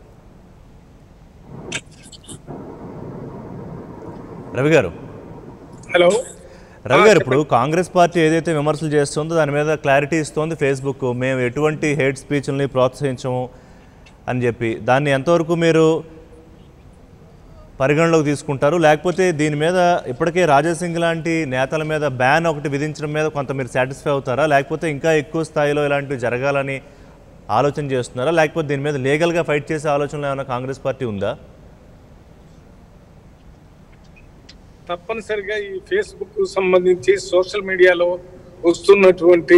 రవి గారు hello Ravi గారు ఇప్పుడు Congress party ఏదైతే విమర్శలు చేస్తుందో దాని మీద క్లారిటీ ఇస్తోంది ఫేస్బుక్ మేము ఎటువంటి హేట్ స్పీచ్ని ప్రోత్సహించము అని చెప్పి దాన్ని ఎంతవరకు మీరు పరిగణలోకి తీసుకుంటారు లేకపోతే దీని మీద ఇప్పటికే రాజాసింగ్ లాంటి నేతల మీద బ్యాన్ ఒకటి విధించడం మీద కొంత మీరు సాటిస్ఫై అవుతారా లేకపోతే ఇంకా ఎక్కువ స్థాయిలో ఇలాంటివి జరగాలని ఆలోచన చేస్తున్నారా లేకపోతే దీని మీద లీగల్గా ఫైట్ చేసే ఆలోచనలో ఏమైనా కాంగ్రెస్ పార్టీ ఉందా తప్పనిసరిగా ఈ ఫేస్బుక్ సంబంధించి సోషల్ మీడియాలో వస్తున్నటువంటి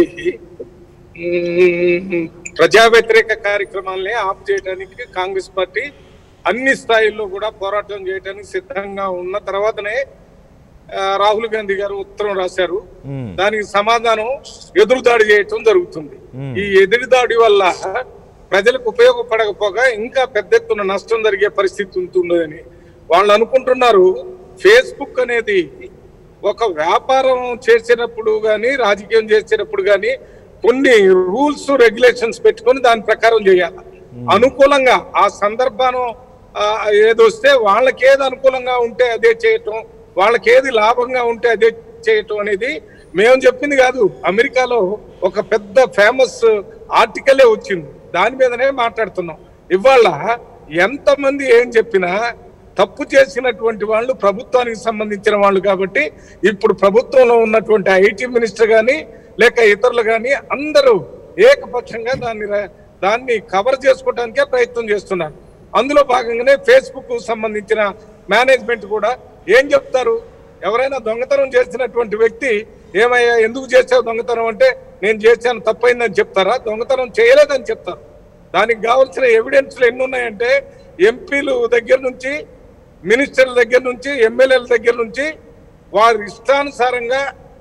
మ్మ్, ప్రజా వ్యతిరేక కార్యక్రమాలని ఆప్ చేయడానికి కాంగ్రెస్ పార్టీ అన్ని స్థాయిల్లో కూడా పోరాటం చేయడానికి సిద్ధంగా ఉన్న తర్వాతనే ఆ, రాహుల్ గాంధీ గారు ఉత్తరం రాశారు మ్మ్. దానికి సమాధానం ఎదురుదాడి చేయటం జరుగుతుంది మ్మ్. ఈ ఎదురుదాడి వల్ల ప్రజలకు ఉపయోగపడకపోగా ఇంకా పెద్ద ఎత్తున నష్టం జరిగే పరిస్థితి ఉంటుందని వాళ్ళు అనుకుంటున్నారు ఫేస్బుక్ అనేది ఒక వ్యాపారం చేసేటప్పుడు గాని రాజకీయం చేసేటప్పుడు గాని కొన్ని రూల్స్ రెగ్యులేషన్స్ పెట్టుకొని దాని ప్రకారం చేయాలి అనుకూలంగా ఆ సందర్భానం ఆ, ఏదొస్తే వాళ్ళకి ఏది అనుకూలంగా ఉంటే అదే చేయటం వాళ్ళకి ఏది లాభంగా ఉంటే అదే చేయటం అనేది మేము చెప్పింది కాదు అమెరికాలో ఒక పెద్ద ఫేమస్ ఆర్టికలే వచ్చింది దాని మీదనే మాట్లాడుతున్నాం ఇవాళ ఎంతమంది ఏం చెప్పినా తప్పు చేసినటువంటి వాళ్ళు ప్రభుత్వానికి సంబంధించిన వాళ్ళు కాబట్టి ఇప్పుడు ప్రభుత్వంలో ఉన్నటువంటి ఐటీ మినిస్టర్ గాని లేక ఇతరులు గాని అందరూ ఏకపక్షంగా దాన్ని ర- దాన్ని కవర్ చేసుకోవడానికే ప్రయత్నం చేస్తున్నారు అందులో భాగంగానే ఫేస్బుక్ సంబంధించిన మేనేజ్మెంట్ కూడా ఏం చెప్తారు ఎవరైనా దొంగతనం చేసినటువంటి వ్యక్తి ఏమయ్యా ఎందుకు చేసావు దొంగతనం అంటే నేను చేశాను తప్పైందని చెప్తారా దొంగతనం చేయలేదని చెప్తారు దానికి కావాల్సిన ఎవిడెన్స్లు ఎన్ని ఉన్నాయంటే ఎంపీలు దగ్గర నుంచి మినిస్టర్ల దగ్గర నుంచి ఎమ్మెల్యేల దగ్గర నుంచి వారి ఇష్టానుసారంగా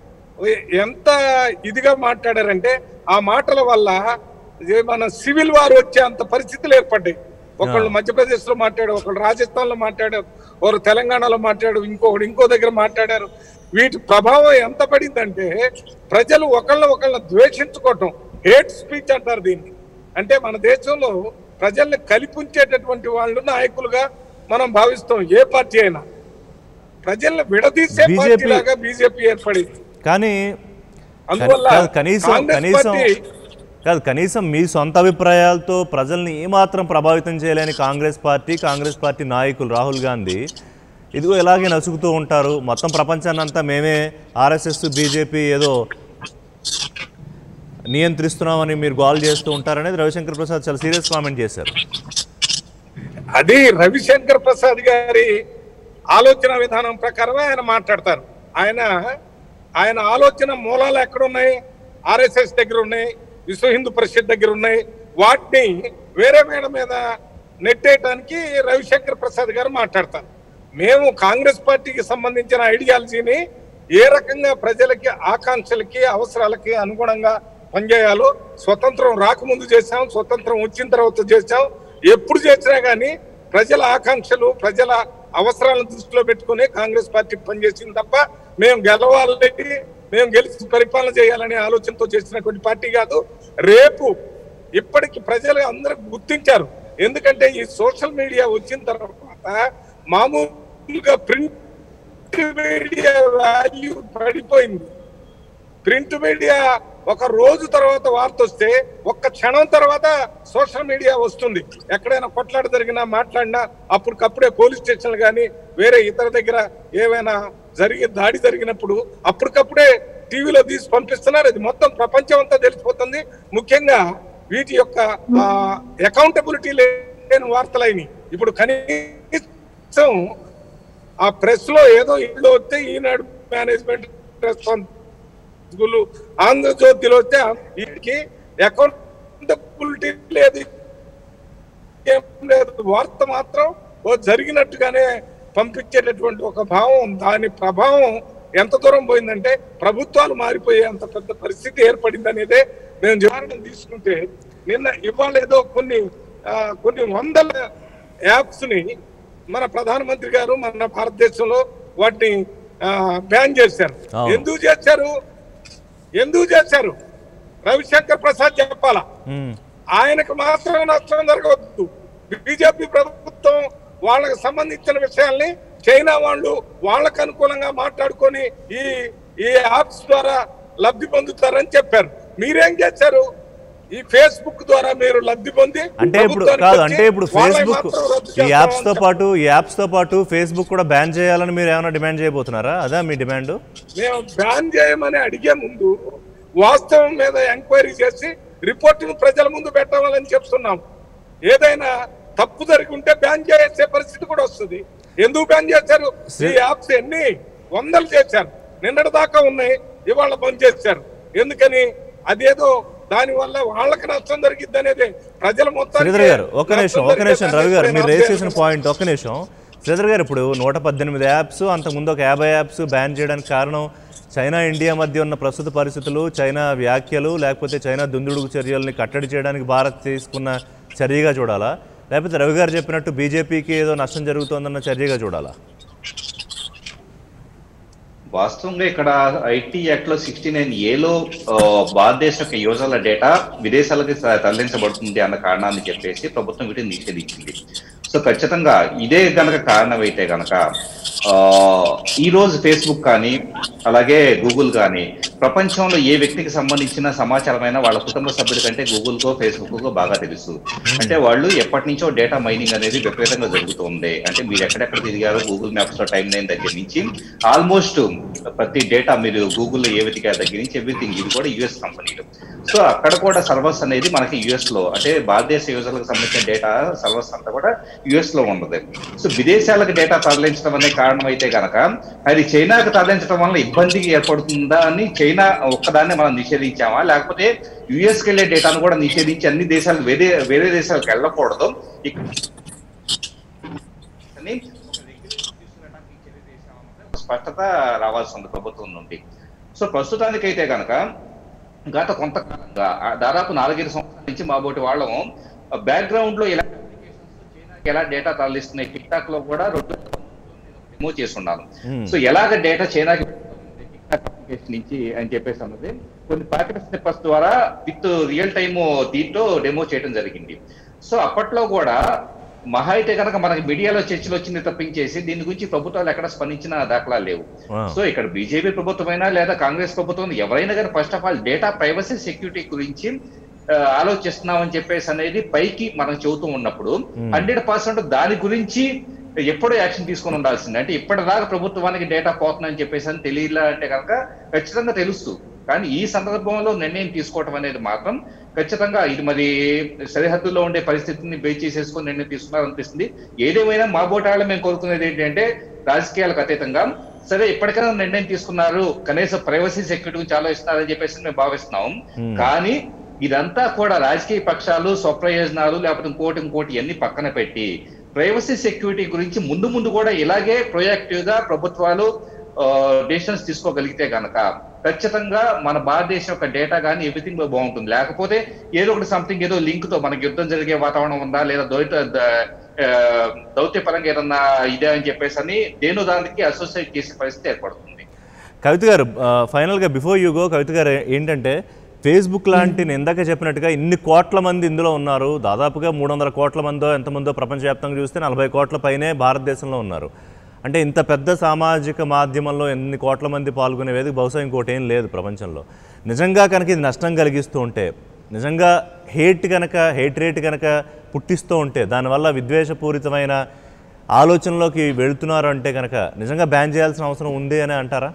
ఎంత ఇదిగా మాట్లాడారంటే ఆ మాటల వల్ల ఇది మన సివిల్ వార్ వచ్చే అంత పరిస్థితులు ఏర్పడ్డాయి ఒకళ్ళు మధ్యప్రదేశ్ లో మాట్లాడారు ఒకళ్ళు రాజస్థాన్ లో మాట్లాడారు ఒకరు తెలంగాణలో మాట్లాడారు ఇంకొకడు ఇంకో దగ్గర మాట్లాడారు వీటి ప్రభావం ఎంత పడిందంటే ప్రజలు ఒకళ్ళ ఒకళ్ళ ద్వేషించుకోవటం హేట్ స్పీచ్ అంటారు దీన్ని అంటే మన దేశంలో ప్రజల్ని కలిపుంచేటటువంటి వాళ్ళు నాయకులుగా మనం భావిస్తాం ఏ పార్టీ అయినా ప్రజల్ని విడదీసే BJP పార్టీ లాగా బీజేపీ ఏర్పడింది కానీ అందువల్ల కాదు, కనీసం కాంగ్రెస్ కనీసం పార్టీ కాదు కనీసం మీ సొంత అభిప్రాయాలతో ప్రజల్ని ఏమాత్రం ప్రభావితం చేయలేని కాంగ్రెస్ పార్టీ కాంగ్రెస్ పార్టీ నాయకులు రాహుల్ గాంధీ ఇదిగో ఇలాగే నసుకుతూ ఉంటారు మొత్తం ప్రపంచాన్ని అంతా మేమే ఆర్ఎస్ఎస్ బీజేపీ ఏదో నియంత్రిస్తున్నామని మీరు గోల్ చేస్తూ ఉంటారనేది రవిశంకర్ ప్రసాద్ చాలా సీరియస్ కామెంట్ చేశారు అది రవిశంకర్ ప్రసాద్ గారి ఆలోచన విధానం ప్రకారమే ఆయన మాట్లాడతారు ఆయన ఆయన ఆలోచన మూలాలు ఎక్కడున్నాయి ఆర్ఎస్ఎస్ దగ్గర ఉన్నాయి విశ్వ హిందూ పరిషత్ దగ్గర ఉన్నాయి వాటిని వేరే మేడ మీద నెట్టేయటానికి రవిశంకర్ ప్రసాద్ గారు మాట్లాడతారు మేము కాంగ్రెస్ పార్టీకి సంబంధించిన ఐడియాలజీని ఏ రకంగా ప్రజలకి ఆకాంక్షలకి అవసరాలకి అనుగుణంగా పనిచేయాలో స్వతంత్రం రాకముందు చేశాం స్వతంత్రం వచ్చిన తర్వాత చేశాం ఎప్పుడు చేసినా గానీ ప్రజల ఆకాంక్షలు ప్రజల అవసరాలను దృష్టిలో పెట్టుకుని కాంగ్రెస్ పార్టీ పనిచేసింది తప్ప మేము గెలవాలి మేము గెలిచి పరిపాలన చేయాలనే ఆలోచనతో చేసినటువంటి పార్టీ కాదు రేపు ఇప్పటికి ప్రజలు అందరూ గుర్తించారు ఎందుకంటే ఈ సోషల్ మీడియా వచ్చిన తర్వాత మామూలుగా ప్రింట్ మీడియా వాల్యూ పడిపోయింది ప్రింట్ మీడియా ఒక రోజు తర్వాత వార్త వస్తే ఒక్క క్షణం తర్వాత సోషల్ మీడియా వస్తుంది ఎక్కడైనా కొట్లాట జరిగినా మాట్లాడినా అప్పటికప్పుడే పోలీస్ స్టేషన్లు కానీ వేరే ఇతర దగ్గర ఏమైనా జరిగి దాడి జరిగినప్పుడు అప్పటికప్పుడే టీవీలో తీసి పంపిస్తున్నారు ఇది మొత్తం ప్రపంచం అంతా తెలిసిపోతుంది ముఖ్యంగా వీటి యొక్క అకౌంటబిలిటీ లేని వార్తలైనవి ఇప్పుడు కనీసం ఆ ప్రెస్ లో ఏదో ఇల్లు వస్తే ఈనాడు మేనేజ్మెంట్ రెస్పాన్సిబుల్ ఆంధ్రజ్యోతిలో వస్తే వీటికి అకౌంటబిలిటీ లేదు ఏం లేదు వార్త మాత్రం ఓ జరిగినట్టుగానే పంపించేటటువంటి ఒక భావం దాని ప్రభావం ఎంత దూరం పోయిందంటే ప్రభుత్వాలు మారిపోయే అంత పెద్ద పరిస్థితి ఏర్పడింది అనేదే మేము ఉదాహరణ తీసుకుంటే నిన్న ఇవాళ ఏదో కొన్ని ఆ, కొన్ని వందల యాప్స్ ని మన ప్రధానమంత్రి గారు మన భారతదేశంలో వాటిని బ్యాన్ చేశారు అవును. ఎందుకు చేశారు ఎందుకు చేశారు రవిశంకర్ ప్రసాద్ చెప్పాలా ఉమ్, ఆయనకు మాత్రం నష్టం జరగవద్దు బీజేపీ ప్రభుత్వం వాళ్ళకి సంబంధించిన విషయాల్ని చైనా వాళ్ళు వాళ్ళకు అనుకూలంగా మాట్లాడుకొని ఈ ఈ యాప్స్ ద్వారా లబ్ధి పొందుతారని చెప్పారు మీరేం చేశారు ఈ ఫేస్బుక్ ద్వారా మీరు లబ్ధి పొంది అంటే ఇప్పుడు ప్రభుత్వానికి కాదు వచ్చి అంటే ఇప్పుడు వాళ్ళని ఫేస్బుక్ మాత్రం రద్దు ఈ యాప్స్ తో చేస్తామని పాటు ఈ యాప్స్ తో పాటు ఫేస్బుక్ కూడా బ్యాన్ చేయాలని మీరు ఏమైనా డిమాండ్ చేయబోతున్నారా అదా మీ డిమాండ్ మేము బ్యాన్ చేయమని అడిగే ముందు వాస్తవం మీద ఎంక్వైరీ చేసి రిపోర్ట్ ప్రజల ముందు పెట్టవాలని చెప్తున్నాం ఏదైనా తప్పు జరిగి ఉంటే బ్యాన్ చేసే పరిస్థితి కూడా వస్తుంది ఎందుకు బ్యాన్ చేశారు ఈ యాప్స్ ఎన్ని వందలు చేశారు నిన్నటి దాకా ఉన్నాయి ఇవాళ బంద్ చేశారు ఎందుకని అదేదో దాని వల్ల వాళ్ళకి నష్టం జరిగిద్ది అనేది ప్రజల మొత్తం శ్రీధర్ గారు ఒక్క నిమిషం ఒక్క నిమిషం రవి గారు మీరు రేస్ చేసిన పాయింట్ ఒక్క నిమిషం శ్రీధర్ గారు ఇప్పుడు నూట పద్దెనిమిది యాప్స్ అంతకుముందు ఒక యాభై యాప్స్ బ్యాన్ చేయడానికి కారణం చైనా ఇండియా మధ్య ఉన్న ప్రస్తుత పరిస్థితులు చైనా వ్యాఖ్యలు లేకపోతే చైనా దుందుడుగు చర్యల్ని కట్టడి చేయడానికి భారత్ తీసుకున్న చర్యగా చూడాలా లేకపోతే రవి గారు చెప్పినట్టు బీజేపీకి ఏదో నష్టం జరుగుతోందన్న చర్యగా చూడాలా వాస్తవంగా ఇక్కడ ఐటీ యాక్ట్ లో సిక్స్టీ నైన్ ఏలో భారతదేశ యొక్క యూజర్ల డేటా విదేశాలకు త- తరలించబడుతుంది అన్న కారణాన్ని చెప్పేసి ప్రభుత్వం వీటిని నిషేధించింది సో ఖచ్చితంగా ఇదే గనక కారణమైతే గనక ఆ, ఈ రోజు ఫేస్బుక్ కానీ అలాగే గూగుల్ కానీ ప్రపంచంలో ఏ వ్యక్తికి సంబంధించిన సమాచారమైనా వాళ్ళ కుటుంబ సభ్యుల కంటే గూగుల్ కో ఫేస్బుక్ కో బాగా తెలుసు అంటే వాళ్ళు ఎప్పటి నుంచో డేటా మైనింగ్ అనేది విపరీతంగా జరుగుతుంది అంటే మీరు ఎక్కడెక్కడ తిరిగారో గూగుల్ మ్యాప్స్ లో టైం లైన్ దగ్గర నుంచి ఆల్మోస్ట్ ప్రతి డేటా మీరు గూగుల్లో ఏ వెతికారు దగ్గర నుంచి ఎవ్రీథింగ్ ఇది కూడా యుఎస్ కంపెనీలు సో అక్కడ కూడా సర్వర్స్ అనేది మనకి యుఎస్ లో అంటే భారతదేశ యూజర్లకు సంబంధించిన డేటా సర్వర్స్ అంతా కూడా యుఎస్ లో ఉండదు సో విదేశాలకు డేటా తరలించడం అనే కారణం అయితే కనుక అది చైనాకు తరలించడం వల్ల ఇబ్బంది ఏర్పడుతుందా అని చైనా ఒక్కదాన్ని మనం నిషేధించామా లేకపోతే యుఎస్ కి వెళ్ళే డేటాను కూడా నిషేధించి అన్ని దేశాలు వేరే వేరే దేశాలకు వెళ్ళకూడదు ఇక- అని ఒక regulation తీసుకురావడానికి ఈ చర్య చేశామన్నది స్పష్టత రావాల్సి ఉంది ప్రభుత్వం నుండి సో ప్రస్తుతానికైతే కనుక గత కొంతకాలంగా ఆ దాదాపు నాలుగైదు సంవత్సరాల నుంచి మా బోటి వాళ్ళం బ్యాక్గ్రౌండ్ లో ఎలా applications చైనాకి ఎలా డేటా తరలిస్తున్నాయి టిక్ టాక్ లో కూడా రెండు రిమూవ్ చేస్తున్నాను Hmm. సో ఎలాగ డేటా చైనాకి అప్లికేషన్ నుంచి అని చెప్పేసి అన్నది కొన్ని ప్యాకెట్ స్నిప్పర్స్ ద్వారా విత్ రియల్ టైమ్ దీంతో డెమో చేయడం జరిగింది సో అప్పట్లో కూడా మహా అయితే కనుక మనకి మీడియాలో చర్చలు వచ్చింది తప్పించేసి దీని గురించి ప్రభుత్వాలు ఎక్కడ స్పందించిన దాఖలా లేవు Wow. సో ఇక్కడ బీజేపీ ప్రభుత్వమైనా లేదా కాంగ్రెస్ ప్రభుత్వం ఎవరైనా కానీ first of all data privacy security గురించి ఆ, ఆలోచిస్తున్నామని చెప్పేసి అనేది పైకి మనం చెబుతూ ఉన్నప్పుడు Hmm. హండ్రెడ్ పర్సెంట్ దాని గురించి ఎప్పుడో యాక్షన్ తీసుకొని ఉండాల్సిందే అంటే ఇప్పటిదాకా ప్రభుత్వానికి డేటా పోతుందని చెప్పేసి అని తెలియలే అంటే కనుక ఖచ్చితంగా తెలుసు కానీ ఈ సందర్భంలో నిర్ణయం తీసుకోవటం అనేది మాత్రం ఖచ్చితంగా ఇది మరి సరిహద్దుల్లో ఉండే పరిస్థితిని బేస్ చేసేసుకొని నిర్ణయం తీసుకున్నారనిపిస్తుంది ఏదేమైనా మా బోటాళ్ళు మేము కోరుకునేది ఏంటంటే రాజకీయాలకు అతీతంగా సరే ఇప్పటికైనా నిర్ణయం తీసుకున్నారు కనీసం ప్రైవసీ సెక్యూరిటీ గురించి ఆలోచిస్తున్నారని చెప్పేసి మేము భావిస్తున్నాం Hmm. కానీ ఇదంతా కూడా రాజకీయ పక్షాలు స్వప్రయోజనాలు లేకపోతే ఇంకోటి ఇంకోటి అన్ని పక్కన పెట్టి ప్రైవసీ సెక్యూరిటీ గురించి ముందు ముందు కూడా ఇలాగే ప్రొయాక్టివ్ గా ప్రభుత్వాలు డెసిషన్స్ తీసుకోగలిగితే గనక ఖచ్చితంగా మన భారతదేశం యొక్క డేటా కానీ ఎవ్రీథింగ్ బాగుంటుంది లేకపోతే ఏదో ఒకటి సంథింగ్ ఏదో లింక్ తో మనకి యుద్ధం జరిగే వాతావరణం ఉందా లేదా దౌత్య ద- ఆ, దౌత్యపరంగా ఏదన్నా ఇదే అని చెప్పేసి అని దేని దానికి అసోసియేట్ చేసే పరిస్థితి ఏర్పడుతుంది కవిత గారు ఆ, ఫైనల్గా బిఫోర్ యూ గో కవిత గారు ఏంటంటే ఫేస్బుక్ లాంటి నేను ఇందాక చెప్పినట్టుగా ఇన్ని కోట్ల మంది ఇందులో ఉన్నారు దాదాపుగా మూడు వందల కోట్ల మందో ఎంతమందో ప్రపంచవ్యాప్తంగా చూస్తే నలభై కోట్ల పైనే భారతదేశంలో ఉన్నారు అంటే ఇంత పెద్ద సామాజిక మాధ్యమంలో ఎన్ని కోట్ల మంది పాల్గొనే వేదిక బహుశా ఇంకోటి ఏం లేదు ప్రపంచంలో నిజంగా కనుక ఇది నష్టం కలిగిస్తూ ఉంటే నిజంగా హేట్ కనుక హేట్ రేట్ కనుక పుట్టిస్తూ ఉంటే దానివల్ల విద్వేషపూరితమైన ఆలోచనలోకి వెళుతున్నారు అంటే కనుక నిజంగా బ్యాన్ చేయాల్సిన అవసరం ఉంది అని అంటారా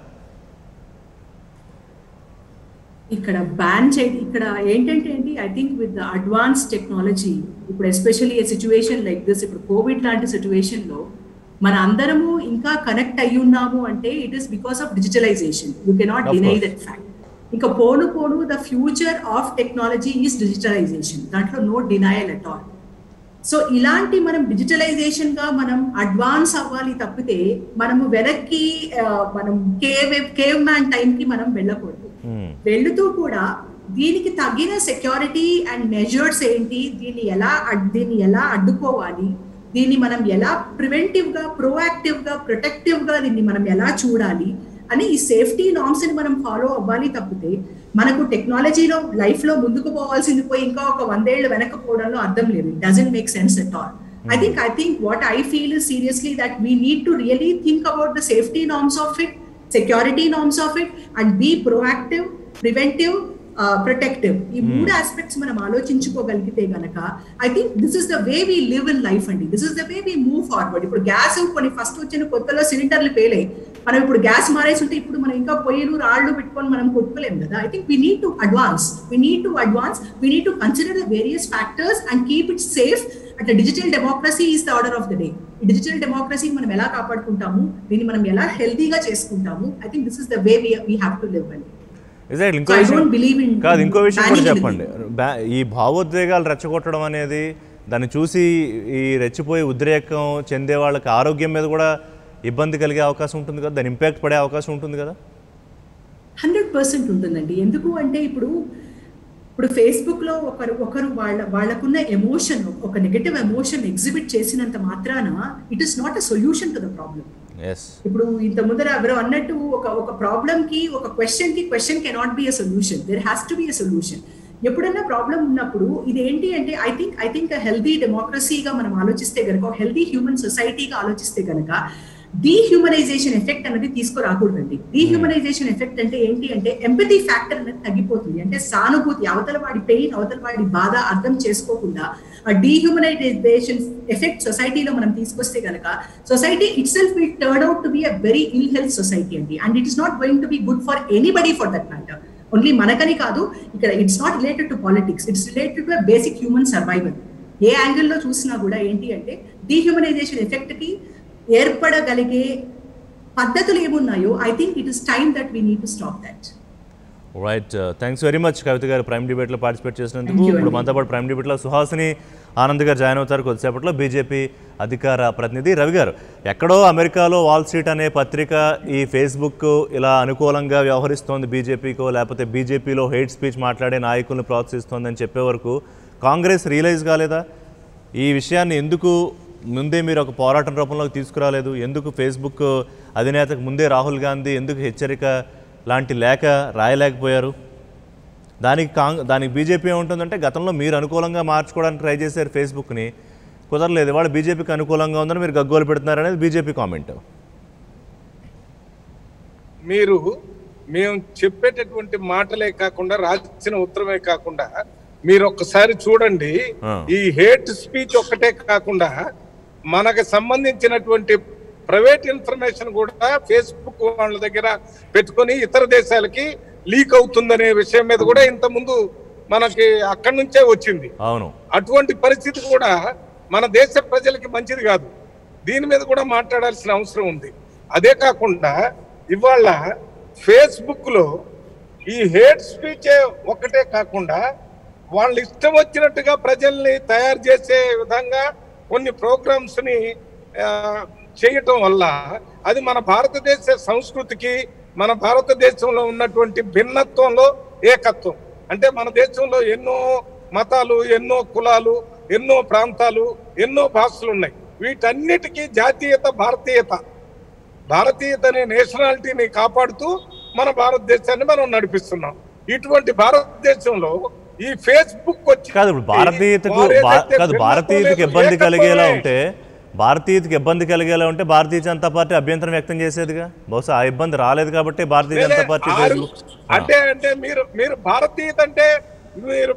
ఇక్కడ బ్యాన్ చే ఇక్కడ ఏంటంటే అండి I think with the advance technology ఇప్పుడు especially a situation like this ఇప్పుడు కోవిడ్ లాంటి సిచ్యువేషన్ లో మన అందరము ఇంకా కనెక్ట్ అయ్యి ఉన్నాము అంటే it is because of digitalization you cannot Of deny course. That fact ఇంకా పోను పోను the future of technology is digitalization దాంట్లో no denial at all so ఇలాంటి మనం డిజిటలైజేషన్ గా మనం అడ్వాన్స్ అవ్వాలి తప్పితే మనము వెనక్కి ఆ, మనం కేవ్ కేవ్ మ్యాన్ టైం కి మనం వెళ్ళకూడదు Hmm. వెళ్తూ కూడా దీనికి తగిన సెక్యూరిటీ అండ్ మెజర్స్ ఏంటి దీన్ని ఎలా అడ్- దీన్ని ఎలా అడ్డుకోవాలి దీన్ని మనం ఎలా ప్రివెంటివ్ గా ప్రోయాక్టివ్ గా ప్రొటెక్టివ్ గా దీన్ని మనం ఎలా చూడాలి అని ఈ సేఫ్టీ నామ్స్ ని మనం ఫాలో అవ్వాలి తప్పితే మనకు టెక్నాలజీలో లైఫ్ లో ముందుకు పోవాల్సింది పోయి ఇంకా ఒక వందేళ్లు వెనకపోవడంలో అర్థం లేదు doesn't make sense at all I think I think what I feel is seriously that we need to really think about the safety norms of it, security norms of it, and be proactive, preventive, uh, protective. ఈ మూడు aspects మనం ఆలోచించుకోగలిగితే గనక I think this is the way we live in life అండి this is the way we move forward ఇప్పుడు gas కొన్ని first వచ్చిన కొత్తలో సిలిండర్లు పేలే మనం ఇప్పుడు గ్యాస్ మారేసి ఉంటే ఇప్పుడు మనం ఇంకా పొయ్యిలు రాళ్ళు పెట్టుకొని మనం కొట్టుకోలేం కదా I think we need to advance we need to advance we need to consider the various factors and keep it safe అంటే digital democracy is the order of the day ఈ డిజిటల్ డెమోక్రసీ మనం ఎలా కాపాడుకుంటాము దీన్ని మనం ఎలా హెల్తీగా చేసుకుంటాము I think this is the way we have to live అండి ఎగ్జాక్ట్ ఇంకో So I విషయం don't believe in కాదు ఇంకో విషయం కూడా banning చెప్పండి బ్యా- ఈ భావోద్వేగాలు రెచ్చగొట్టడం అనేది దాన్ని చూసి ఈ రెచ్చిపోయి ఉద్రేకం చెందే వాళ్ళకి ఆరోగ్యం మీద కూడా ఇబ్బంది కలిగే అవకాశం ఉంటుంది కదా దాని ఇంపాక్ట్ పడే అవకాశం ఉంటుంది కదా హండ్రెడ్ పర్సెంట్ ఉంటుందండి ఎందుకు అంటే ఇప్పుడు ఇప్పుడు ఫేస్బుక్ లో ఒకరు ఒకరు వాళ్ళ వాళ్ళకున్న ఎమోషన్ ఒక నెగటివ్ ఎమోషన్ ఎగ్జిబిట్ చేసినంత మాత్రాన it is not a solution to the problem yes ఇప్పుడు ఇంత ముందర ఎవరో అన్నట్టు ఒక ఒక ప్రాబ్లమ్ కి ఒక క్వశ్చన్ కి question cannot be a solution there has to be a solution ఎప్పుడన్నా ప్రాబ్లం ఉన్నప్పుడు ఇది ఏంటి అంటే I think I think healthy డెమోక్రసీగా మనం ఆలోచిస్తే గనక హెల్దీ హ్యూమన్ సొసైటీగా ఆలోచిస్తే గనక డీహ్యూమనైజేషన్ ఎఫెక్ట్ అనేది తీసుకురాకూడదండి డీహ్యూమనైజేషన్ ఎఫెక్ట్ అంటే ఏంటి అంటే ఎంపతి ఫ్యాక్టర్ అనేది తగ్గిపోతుంది అంటే సానుభూతి అవతల వాడి పెయిన్ అవతల వాడి బాధ అర్థం చేసుకోకుండా ఆ డీహ్యూమనైజేషన్ ఎఫెక్ట్ సొసైటీలో మనం తీసుకొస్తే గనక society itself will turn out to be a very ill health society అండి and it is not going to be good for anybody for that matter only మనకని కాదు ఇక్కడ it's not related to politics it's related to basic human survival ఏ యాంగిల్లో చూసినా కూడా ఏంటి అంటే డీహ్యూమనైజేషన్ ఎఫెక్ట్ కి ఏర్పడగలిగే పద్ధతులు ఏమున్నాయో I think it is time that we need to stop that right thanks very much Kavitha garu prime డిబేట్లో పార్టిసిపేట్ చేసినందుకు Thank you ఇప్పుడు అండి. మనతో పాటు ప్రైమ్ డిబేట్లో సుహాసిని ఆనంద్ గారు జాయిన్ అవుతారు కొద్దిసేపట్లో బీజేపీ అధికార ప్రతినిధి రవి గారు ఎక్కడో అమెరికాలో వాల్ స్ట్రీట్ అనే పత్రిక ఈ ఫేస్బుక్ ఇలా అనుకూలంగా వ్యవహరిస్తోంది బీజేపీకో లేకపోతే బీజేపీలో హెయిట్ స్పీచ్ మాట్లాడే నాయకులను ప్రోత్సహిస్తోందని చెప్పే వరకు కాంగ్రెస్ రియలైజ్ కాలేదా ఈ విషయాన్ని ఎందుకు ముందే మీరు ఒక పోరాటం రూపంలోకి తీసుకురాలేదు ఎందుకు ఫేస్బుక్ అధినేతకు ముందే రాహుల్ గాంధీ ఎందుకు హెచ్చరిక లాంటి లేఖ రాయలేకపోయారు దానికి కాంగ్ దానికి బీజేపీ ఏముంటుందంటే గతంలో మీరు అనుకూలంగా మార్చుకోవడానికి ట్రై చేశారు ఫేస్బుక్ని కుదరలేదు వాళ్ళు బీజేపీకి అనుకూలంగా ఉందని మీరు గగ్గోలు పెడుతున్నారు అనేది బీజేపీ కామెంట్ మీరు మేము చెప్పేటటువంటి మాటలే కాకుండా రాసిన ఉత్తరమే కాకుండా మీరు ఒక్కసారి చూడండి ఆ. ఈ హేట్ స్పీచ్ ఒక్కటే కాకుండా మనకు సంబంధించినటువంటి ప్రైవేట్ ఇన్ఫర్మేషన్ కూడా ఫేస్బుక్ వాళ్ళ దగ్గర పెట్టుకొని ఇతర దేశాలకి లీక్ అవుతుందనే విషయం మీద కూడా ఇంత ముందు మనకి అక్కడి నుంచే వచ్చింది అవును అటువంటి పరిస్థితి కూడా మన దేశ ప్రజలకి మంచిది కాదు దీని మీద కూడా మాట్లాడాల్సిన అవసరం ఉంది అదే కాకుండా ఇవాళ ఫేస్బుక్ లో ఈ హేట్ స్పీచ్ ఒక్కటే కాకుండా వాళ్ళు ఇష్టం వచ్చినట్టుగా ప్రజల్ని తయారు చేసే విధంగా కొన్ని ప్రోగ్రామ్స్ ని ఆ, చేయటం వల్ల అది మన భారతదేశ సంస్కృతికి మన భారతదేశంలో ఉన్నటువంటి భిన్నత్వంలో ఏకత్వం అంటే మన దేశంలో ఎన్నో మతాలు ఎన్నో కులాలు ఎన్నో ప్రాంతాలు ఎన్నో భాషలు ఉన్నాయి వీటన్నిటికీ జాతీయత భారతీయత భారతీయత అనే నేషనాలిటీని కాపాడుతూ మన భారతదేశాన్ని మనం నడిపిస్తున్నాం ఇటువంటి భారతదేశంలో ఈ ఫేస్బుక్ వచ్చి కాదు ఇప్పుడు భారతీయతకు వారు భా- ఏదైతే కాదు భిన్నత్వం భారతీయతకు లేదు, ఇబ్బంది ఏకత్వమే. కలిగేలా ఉంటే భారతీయతకు ఇబ్బంది కలిగేలా ఉంటే భారతీయ జనతా పార్టీ అభ్యంతరం వ్యక్తం చేసేదిగా బహుశా ఆ ఇబ్బంది రాలేదు కాబట్టి భారతీయ నేనే జనతా పార్టీ ఆరు- ఫేస్బుక్ ఆ, అంటే అంటే మీరు మీరు భారతీయత అంటే మీరు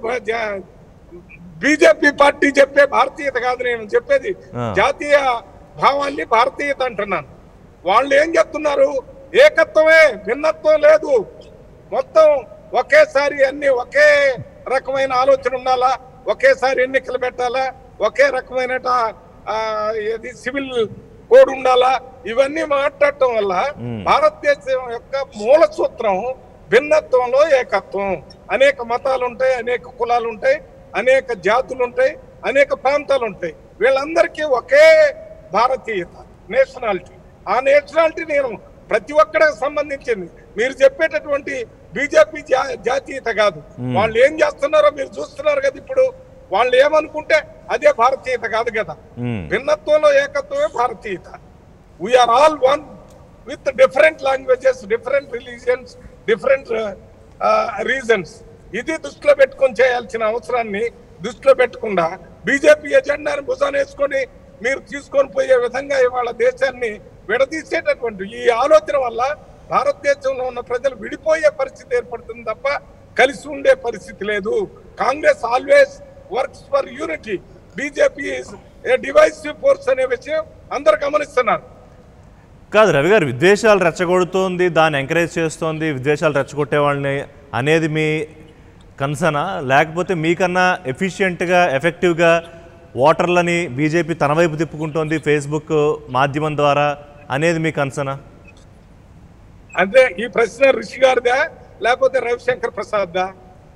బీజేపీ పార్టీ చెప్పే భారతీయత కాదు నేను చెప్పేది ఆ. జాతీయ భావాన్ని భారతీయత అంటున్నాను వాళ్ళు ఏం చెప్తున్నారు ఏకత్వమే భిన్నత్వం లేదు మొత్తం ఒకేసారి అన్ని ఒకే రకమైన ఆలోచన ఉండాలా ఒకేసారి ఎన్నికలు పెట్టాలా ఒకే రకమైన ఆ, ఏది సివిల్ కోడ్ ఉండాలా ఇవన్నీ మాట్లాడటం వల్ల మ్మ్. భారతదేశం యొక్క మూల సూత్రం భిన్నత్వంలో ఏకత్వం అనేక మతాలు ఉంటాయి అనేక కులాలు ఉంటాయి అనేక జాతులు ఉంటాయి అనేక ప్రాంతాలు ఉంటాయి వీళ్ళందరికీ ఒకే భారతీయత నేషనాలిటీ ఆ నేషనాలిటీ నేను ప్రతి ఒక్కరికి సంబంధించింది మీరు చెప్పేటటువంటి బీజేపీ జాతీయత కాదు మ్మ్. వాళ్ళు ఏం చేస్తున్నారో మీరు చూస్తున్నారు కదా ఇప్పుడు వాళ్ళు ఏమనుకుంటే అదే భారతీయత కాదు కదా ఉమ్, భిన్నత్వంలో ఏకత్వమే భారతీయత we are all one with different languages different religions different regions ఇది దృష్టిలో పెట్టుకొని చేయాల్సిన అవసరాన్ని దృష్టిలో పెట్టకుండా బీజేపీ ఎజెండాని భుజాన్ని వేసుకొని మీరు తీసుకొని పోయే విధంగా ఇవాళ దేశాన్ని విడదీసేటటువంటి ఈ ఆలోచన వల్ల భారతదేశంలో ఉన్న ప్రజలు విడిపోయే పరిస్థితి ఏర్పడుతుంది తప్ప కలిసి ఉండే పరిస్థితి లేదు Congress always works for unity BJP a divisive force అనే విషయం అందరు గమనిస్తున్నారు కాదు రవి గారు విద్వేషాలు రెచ్చగొడుతోంది దాన్ని ఎంకరేజ్ చేస్తోంది విద్వేషాలు రెచ్చగొట్టే వాళ్ళని అనేది మీ కన్సర్నా లేకపోతే మీకన్నా ఎఫిషియెంట్గా ఎఫెక్టివ్గా ఓటర్లని బీజేపీ తన వైపు తిప్పుకుంటోంది ఫేస్బుక్ మాధ్యమం ద్వారా అనేది మీ కన్సర్నా అంటే ఈ ప్రశ్న ఋషి గారిదా లేకపోతే రవిశంకర్ ప్రసాద్ దా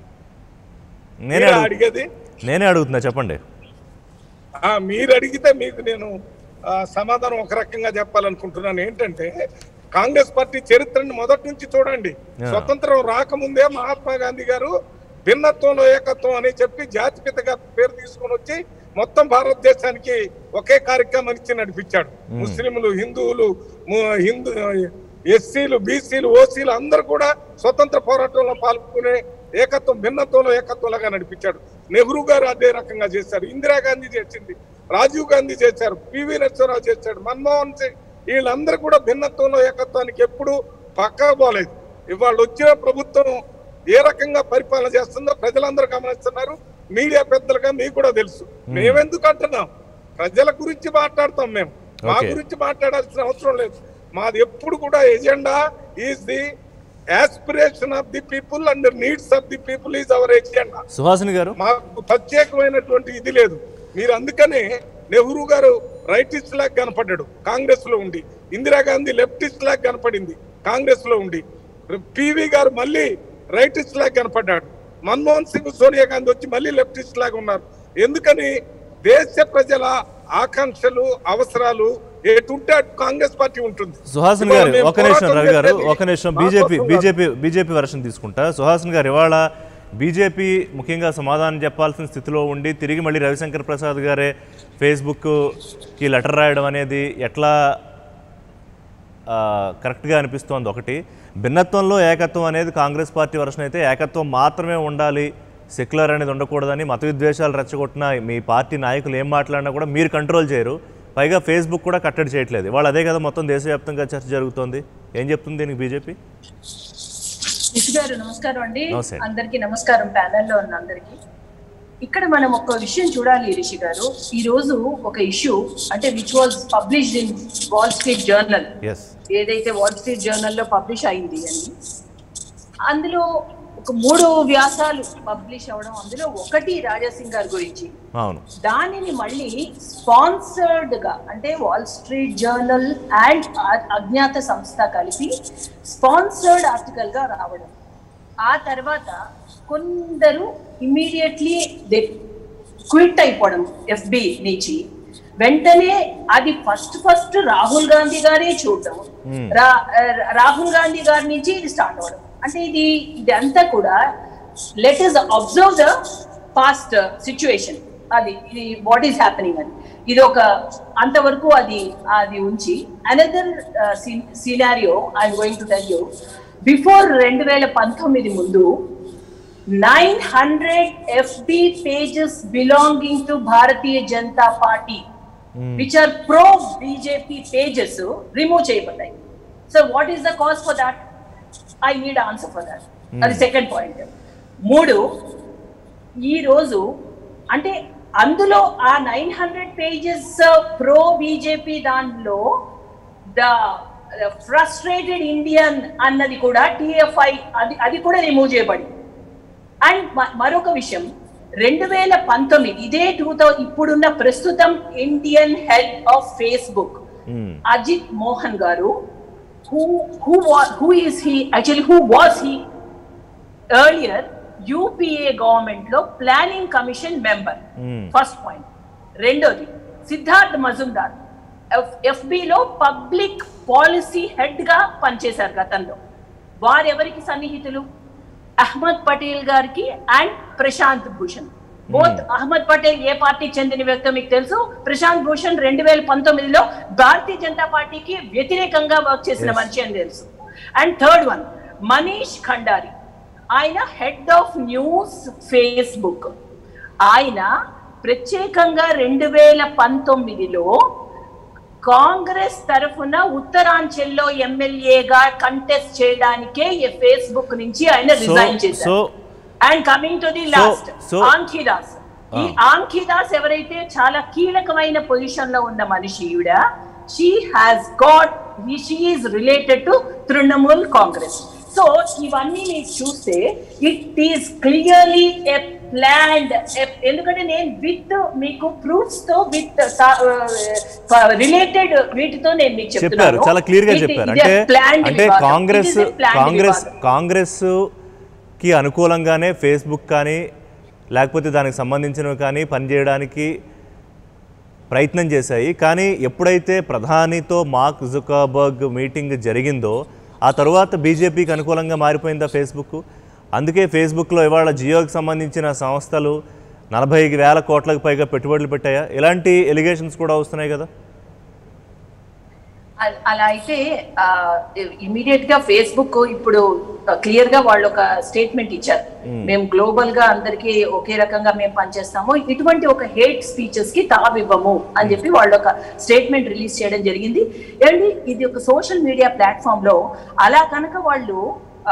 నేనే మీరా అడుగు అడిగేది నేనే అడుగుతున్నా చెప్పండి ఆ, మీరు అడిగితే మీకు నేను ఆ, సమాధానం ఒక రకంగా చెప్పాలనుకుంటున్నాను ఏంటంటే కాంగ్రెస్ పార్టీ చరిత్రని మొదటి నుంచి చూడండి Yeah. స్వతంత్రం రాకముందే మహాత్మా గాంధీ గారు భిన్నత్వంలో ఏకత్వం అని చెప్పి జాతిపితగా పేరు తీసుకొని వచ్చి మొత్తం భారతదేశానికి ఒకే కార్యక్రమం ఇచ్చి నడిపించాడు ముస్లింలు హిందువులు ము- హిందూ ఎస్సీలు బీసీలు ఓసీలు అందరూ కూడా స్వతంత్ర పోరాటంలో పాల్గొనే ఏకత్వం భిన్నత్వంలో ఏకత్వంలాగా నడిపించాడు నెహ్రూ గారు అదే రకంగా చేశారు ఇందిరాగాంధీ చేసింది రాజీవ్ గాంధీ చేశారు పివి నరసింహరావు చేశాడు మన్మోహన్ సింగ్ వీళ్ళందరూ కూడా భిన్నత్వంలో ఏకత్వానికి ఎప్పుడు పక్కా పోలేదు ఇవాళ వచ్చిన ప్రభుత్వం ఏ రకంగా పరిపాలన చేస్తుందో ప్రజలందరూ గమనిస్తున్నారు మీడియా పెద్దలుగా మీకు కూడా తెలుసు మేమెందుకు అంటున్నాం ప్రజల గురించి మాట్లాడతాం మేము మా Okay. గురించి మాట్లాడాల్సిన అవసరం లేదు మాది ఎప్పుడు కూడా agenda is the aspiration of the people and needs of the people is our agenda Suhasini garu మాకు ప్రత్యేకమైనటువంటి ఇది లేదు మీరు అందుకనే నెహ్రూ గారు రైటిస్ట్ లాగా కనపడ్డాడు కాంగ్రెస్ లో ఉండి ఇందిరాగాంధీ లెఫ్టిస్ట్ లాగా కనపడింది కాంగ్రెస్ లో ఉండి పివి గారు మళ్ళీ రైటిస్ట్ లాగా కనపడ్డాడు మన్మోహన్ సింగ్ సోనియా గాంధీ వచ్చి మళ్ళీ లెఫ్టిస్ట్ లాగా ఉన్నారు ఎందుకని దేశ ప్రజల ఆకాంక్షలు అవసరాలు ఎటుంటే అటు కాంగ్రెస్ పార్టీ ఉంటుంది సుహాసిని ఇవాళ గారు మేము ఒక నిమిషం పోరాటం రవి గారు చేసేది ఒక నిమిషం మా బీజేపీ కోసం కాదు. బీజేపీ బీజేపీ వర్షన్ తీసుకుంటా సుహాసిని గారు ఇవాళ బీజేపీ ముఖ్యంగా సమాధానం చెప్పాల్సిన స్థితిలో ఉండి తిరిగి మళ్ళీ రవిశంకర్ ప్రసాద్ గారే ఫేస్బుక్కి లెటర్ రాయడం అనేది ఎట్లా ఆ, కరెక్ట్గా అనిపిస్తోంది ఒకటి భిన్నత్వంలో ఏకత్వం అనేది కాంగ్రెస్ పార్టీ వర్షన్ అయితే ఏకత్వం మాత్రమే ఉండాలి సెక్యులర్ అనేది ఉండకూడదని మత విద్వేషాలు రెచ్చగొట్టిన మీ పార్టీ నాయకులు ఏం మాట్లాడినా కూడా మీరు కంట్రోల్ చేయరు పైగా ఫేస్బుక్ కూడా కట్టడి చేయట్లేదు వాళ్ళు అదే కదా మొత్తం దేశవ్యాప్తంగా చర్చ జరుగుతోంది ఏం చెప్తుంది దీనికి బీజేపీ రిషి గారు నమస్కారం అండి నమస్తే. అందరికి నమస్కారం ప్యానెల్లో ఉన్న అందరికి ఇక్కడ మనం ఒక విషయం చూడాలి రిషి గారు ఈ రోజు ఒక ఇష్యూ అంటే which was published in Wall Street Journal yes ఏదైతే వాల్ స్ట్రీట్ జర్నల్లో పబ్లిష్ అయింది అని అందులో ఒక మూడు వ్యాసాలు పబ్లిష్ అవడం అందులో ఒకటి రాజాసింగ్ గారి గురించి అవును దానిని మళ్ళీ స్పాన్సర్డ్ గా అంటే వాల్ స్ట్రీట్ జర్నల్ అండ్ అజ్ఞాత సంస్థ కలిపి స్పాన్సర్డ్ ఆర్టికల్ గా రావడం ఆ తర్వాత కొందరు ఇమ్మీడియట్లీ దే క్విట్ అయిపోవడం ఎఫ్బి నుంచి వెంటనే అది ఫస్ట్ ఫస్ట్ రాహుల్ గాంధీ గారే చూడడం రా- రాహుల్ గాంధీ గారి నుంచి ఇది స్టార్ట్ అవ్వడం అంటే ఇది ఇదంతా కూడా let is observe the past situation అది ఇది వాట్ ఈస్ హ్యాపెనింగ్ అని ఇది ఒక అంతవరకు అది అది ఉంచి another scenario I'm going to tell you before రెండు వేల పంతొమ్మిది ముందు 900 FB pages belonging to Bharatiya Janata Party, which are pro BJP pages, remove చేయబడ్డాయి so what is the cause for that I need answer for that అది second point మూడు ఈ రోజు అంటే అందులో ఆ nine hundred pages pro BJP దానిలో the frustrated Indian అన్నది కూడా టిఎఫ్ఐ అది అది కూడా రిమూవ్ చేయబడింది అండ్ మరొక విషయం రెండు వేల పంతొమ్మిది ఇదే టూ థౌజండ్ ఇప్పుడున్న ప్రస్తుతం Indian head of Facebook hmm. Ajit Mohan garu who who who is he actually who was he earlier UPA government లో planning commission member Hmm. First point రెండోది సిద్ధార్థ్ మజుందార్ FB లో పబ్లిక్ పాలసీ హెడ్ గా పనిచేశారు గతంలో వారెవరికి సన్నిహితులు అహ్మద్ పటేల్ గారికి అండ్ ప్రశాంత్ భూషణ్ బోత్ అహ్మద్ పటేల్ ఏ పార్టీకి చెందిన వ్యక్తో మీకు తెలుసు ప్రశాంత్ భూషణ్ రెండు వేల పంతొమ్మిదిలో భారతీయ జనతా పార్టీకి వ్యతిరేకంగా వర్క్ చేసిన Yes. మనిషి అని తెలుసు and third one Manish Khandari ఆయన హెడ్ ఆఫ్ న్యూస్ ఫేస్బుక్ ఆయన ప్రత్యేకంగా రెండు వేల పంతొమ్మిదిలో కాంగ్రెస్ తరఫున ఉత్తరాంచల్లో ఎమ్మెల్యేగా కంటెస్ట్ చేయడానికే ఈ ఫేస్బుక్ నుంచి ఆయన So- రిజైన్ so- చేశారు and coming to the So- last so- Ankhi Das ఈ Ah. ఆంఖీదాస్ ఎవరైతే చాలా కీలకమైన పొజిషన్ లో ఉన్న మనిషి ఈవిడ she has got she is related to Trinamool Congress so ఇవన్నీ మీరు చూస్తే it is clearly a planned ఎందుకంటే నేను విత్ మీకు ప్రూఫ్స్ తో విత్ రిలేటెడ్ వీటితో నేను మీకు చెప్పారు చెప్తున్నాను చాలా క్లియర్ గా It- చెప్పారు ఇది అంటే planned అంటే వివాదం. Congress It is a planned Congress వివాదం. కాంగ్రెస్ కి అనుకూలంగానే ఫేస్బుక్ కానీ లేకపోతే దానికి సంబంధించినవి కానీ పనిచేయడానికి ప్రయత్నం చేశాయి కానీ ఎప్పుడైతే ప్రధానితో మార్క్ జుకర్బర్గ్ మీటింగ్ జరిగిందో ఆ తరువాత బీజేపీకి అనుకూలంగా మారిపోయిందా ఫేస్బుక్ అందుకే ఫేస్బుక్లో ఇవాళ జియోకి సంబంధించిన సంస్థలు నలభై వేల కోట్లకు పైగా పెట్టుబడులు పెట్టాయా ఇలాంటి ఎలిగేషన్స్ కూడా వస్తున్నాయి కదా అ- అలా అయితే ఇమీడియట్ గా ఫేస్బుక్ ఇప్పుడు క్లియర్ గా వాళ్ళు ఒక స్టేట్మెంట్ ఇచ్చారు మేము గ్లోబల్ గా అందరికి ఒకే రకంగా మేము పనిచేస్తాము ఇటువంటి ఒక హేట్ స్పీచెస్ కి తావివ్వము అని చెప్పి వాళ్ళు ఒక స్టేట్మెంట్ రిలీజ్ చేయడం జరిగింది ఏమండి ఇది ఒక సోషల్ మీడియా ప్లాట్ఫామ్ లో అలా కనుక వాళ్ళు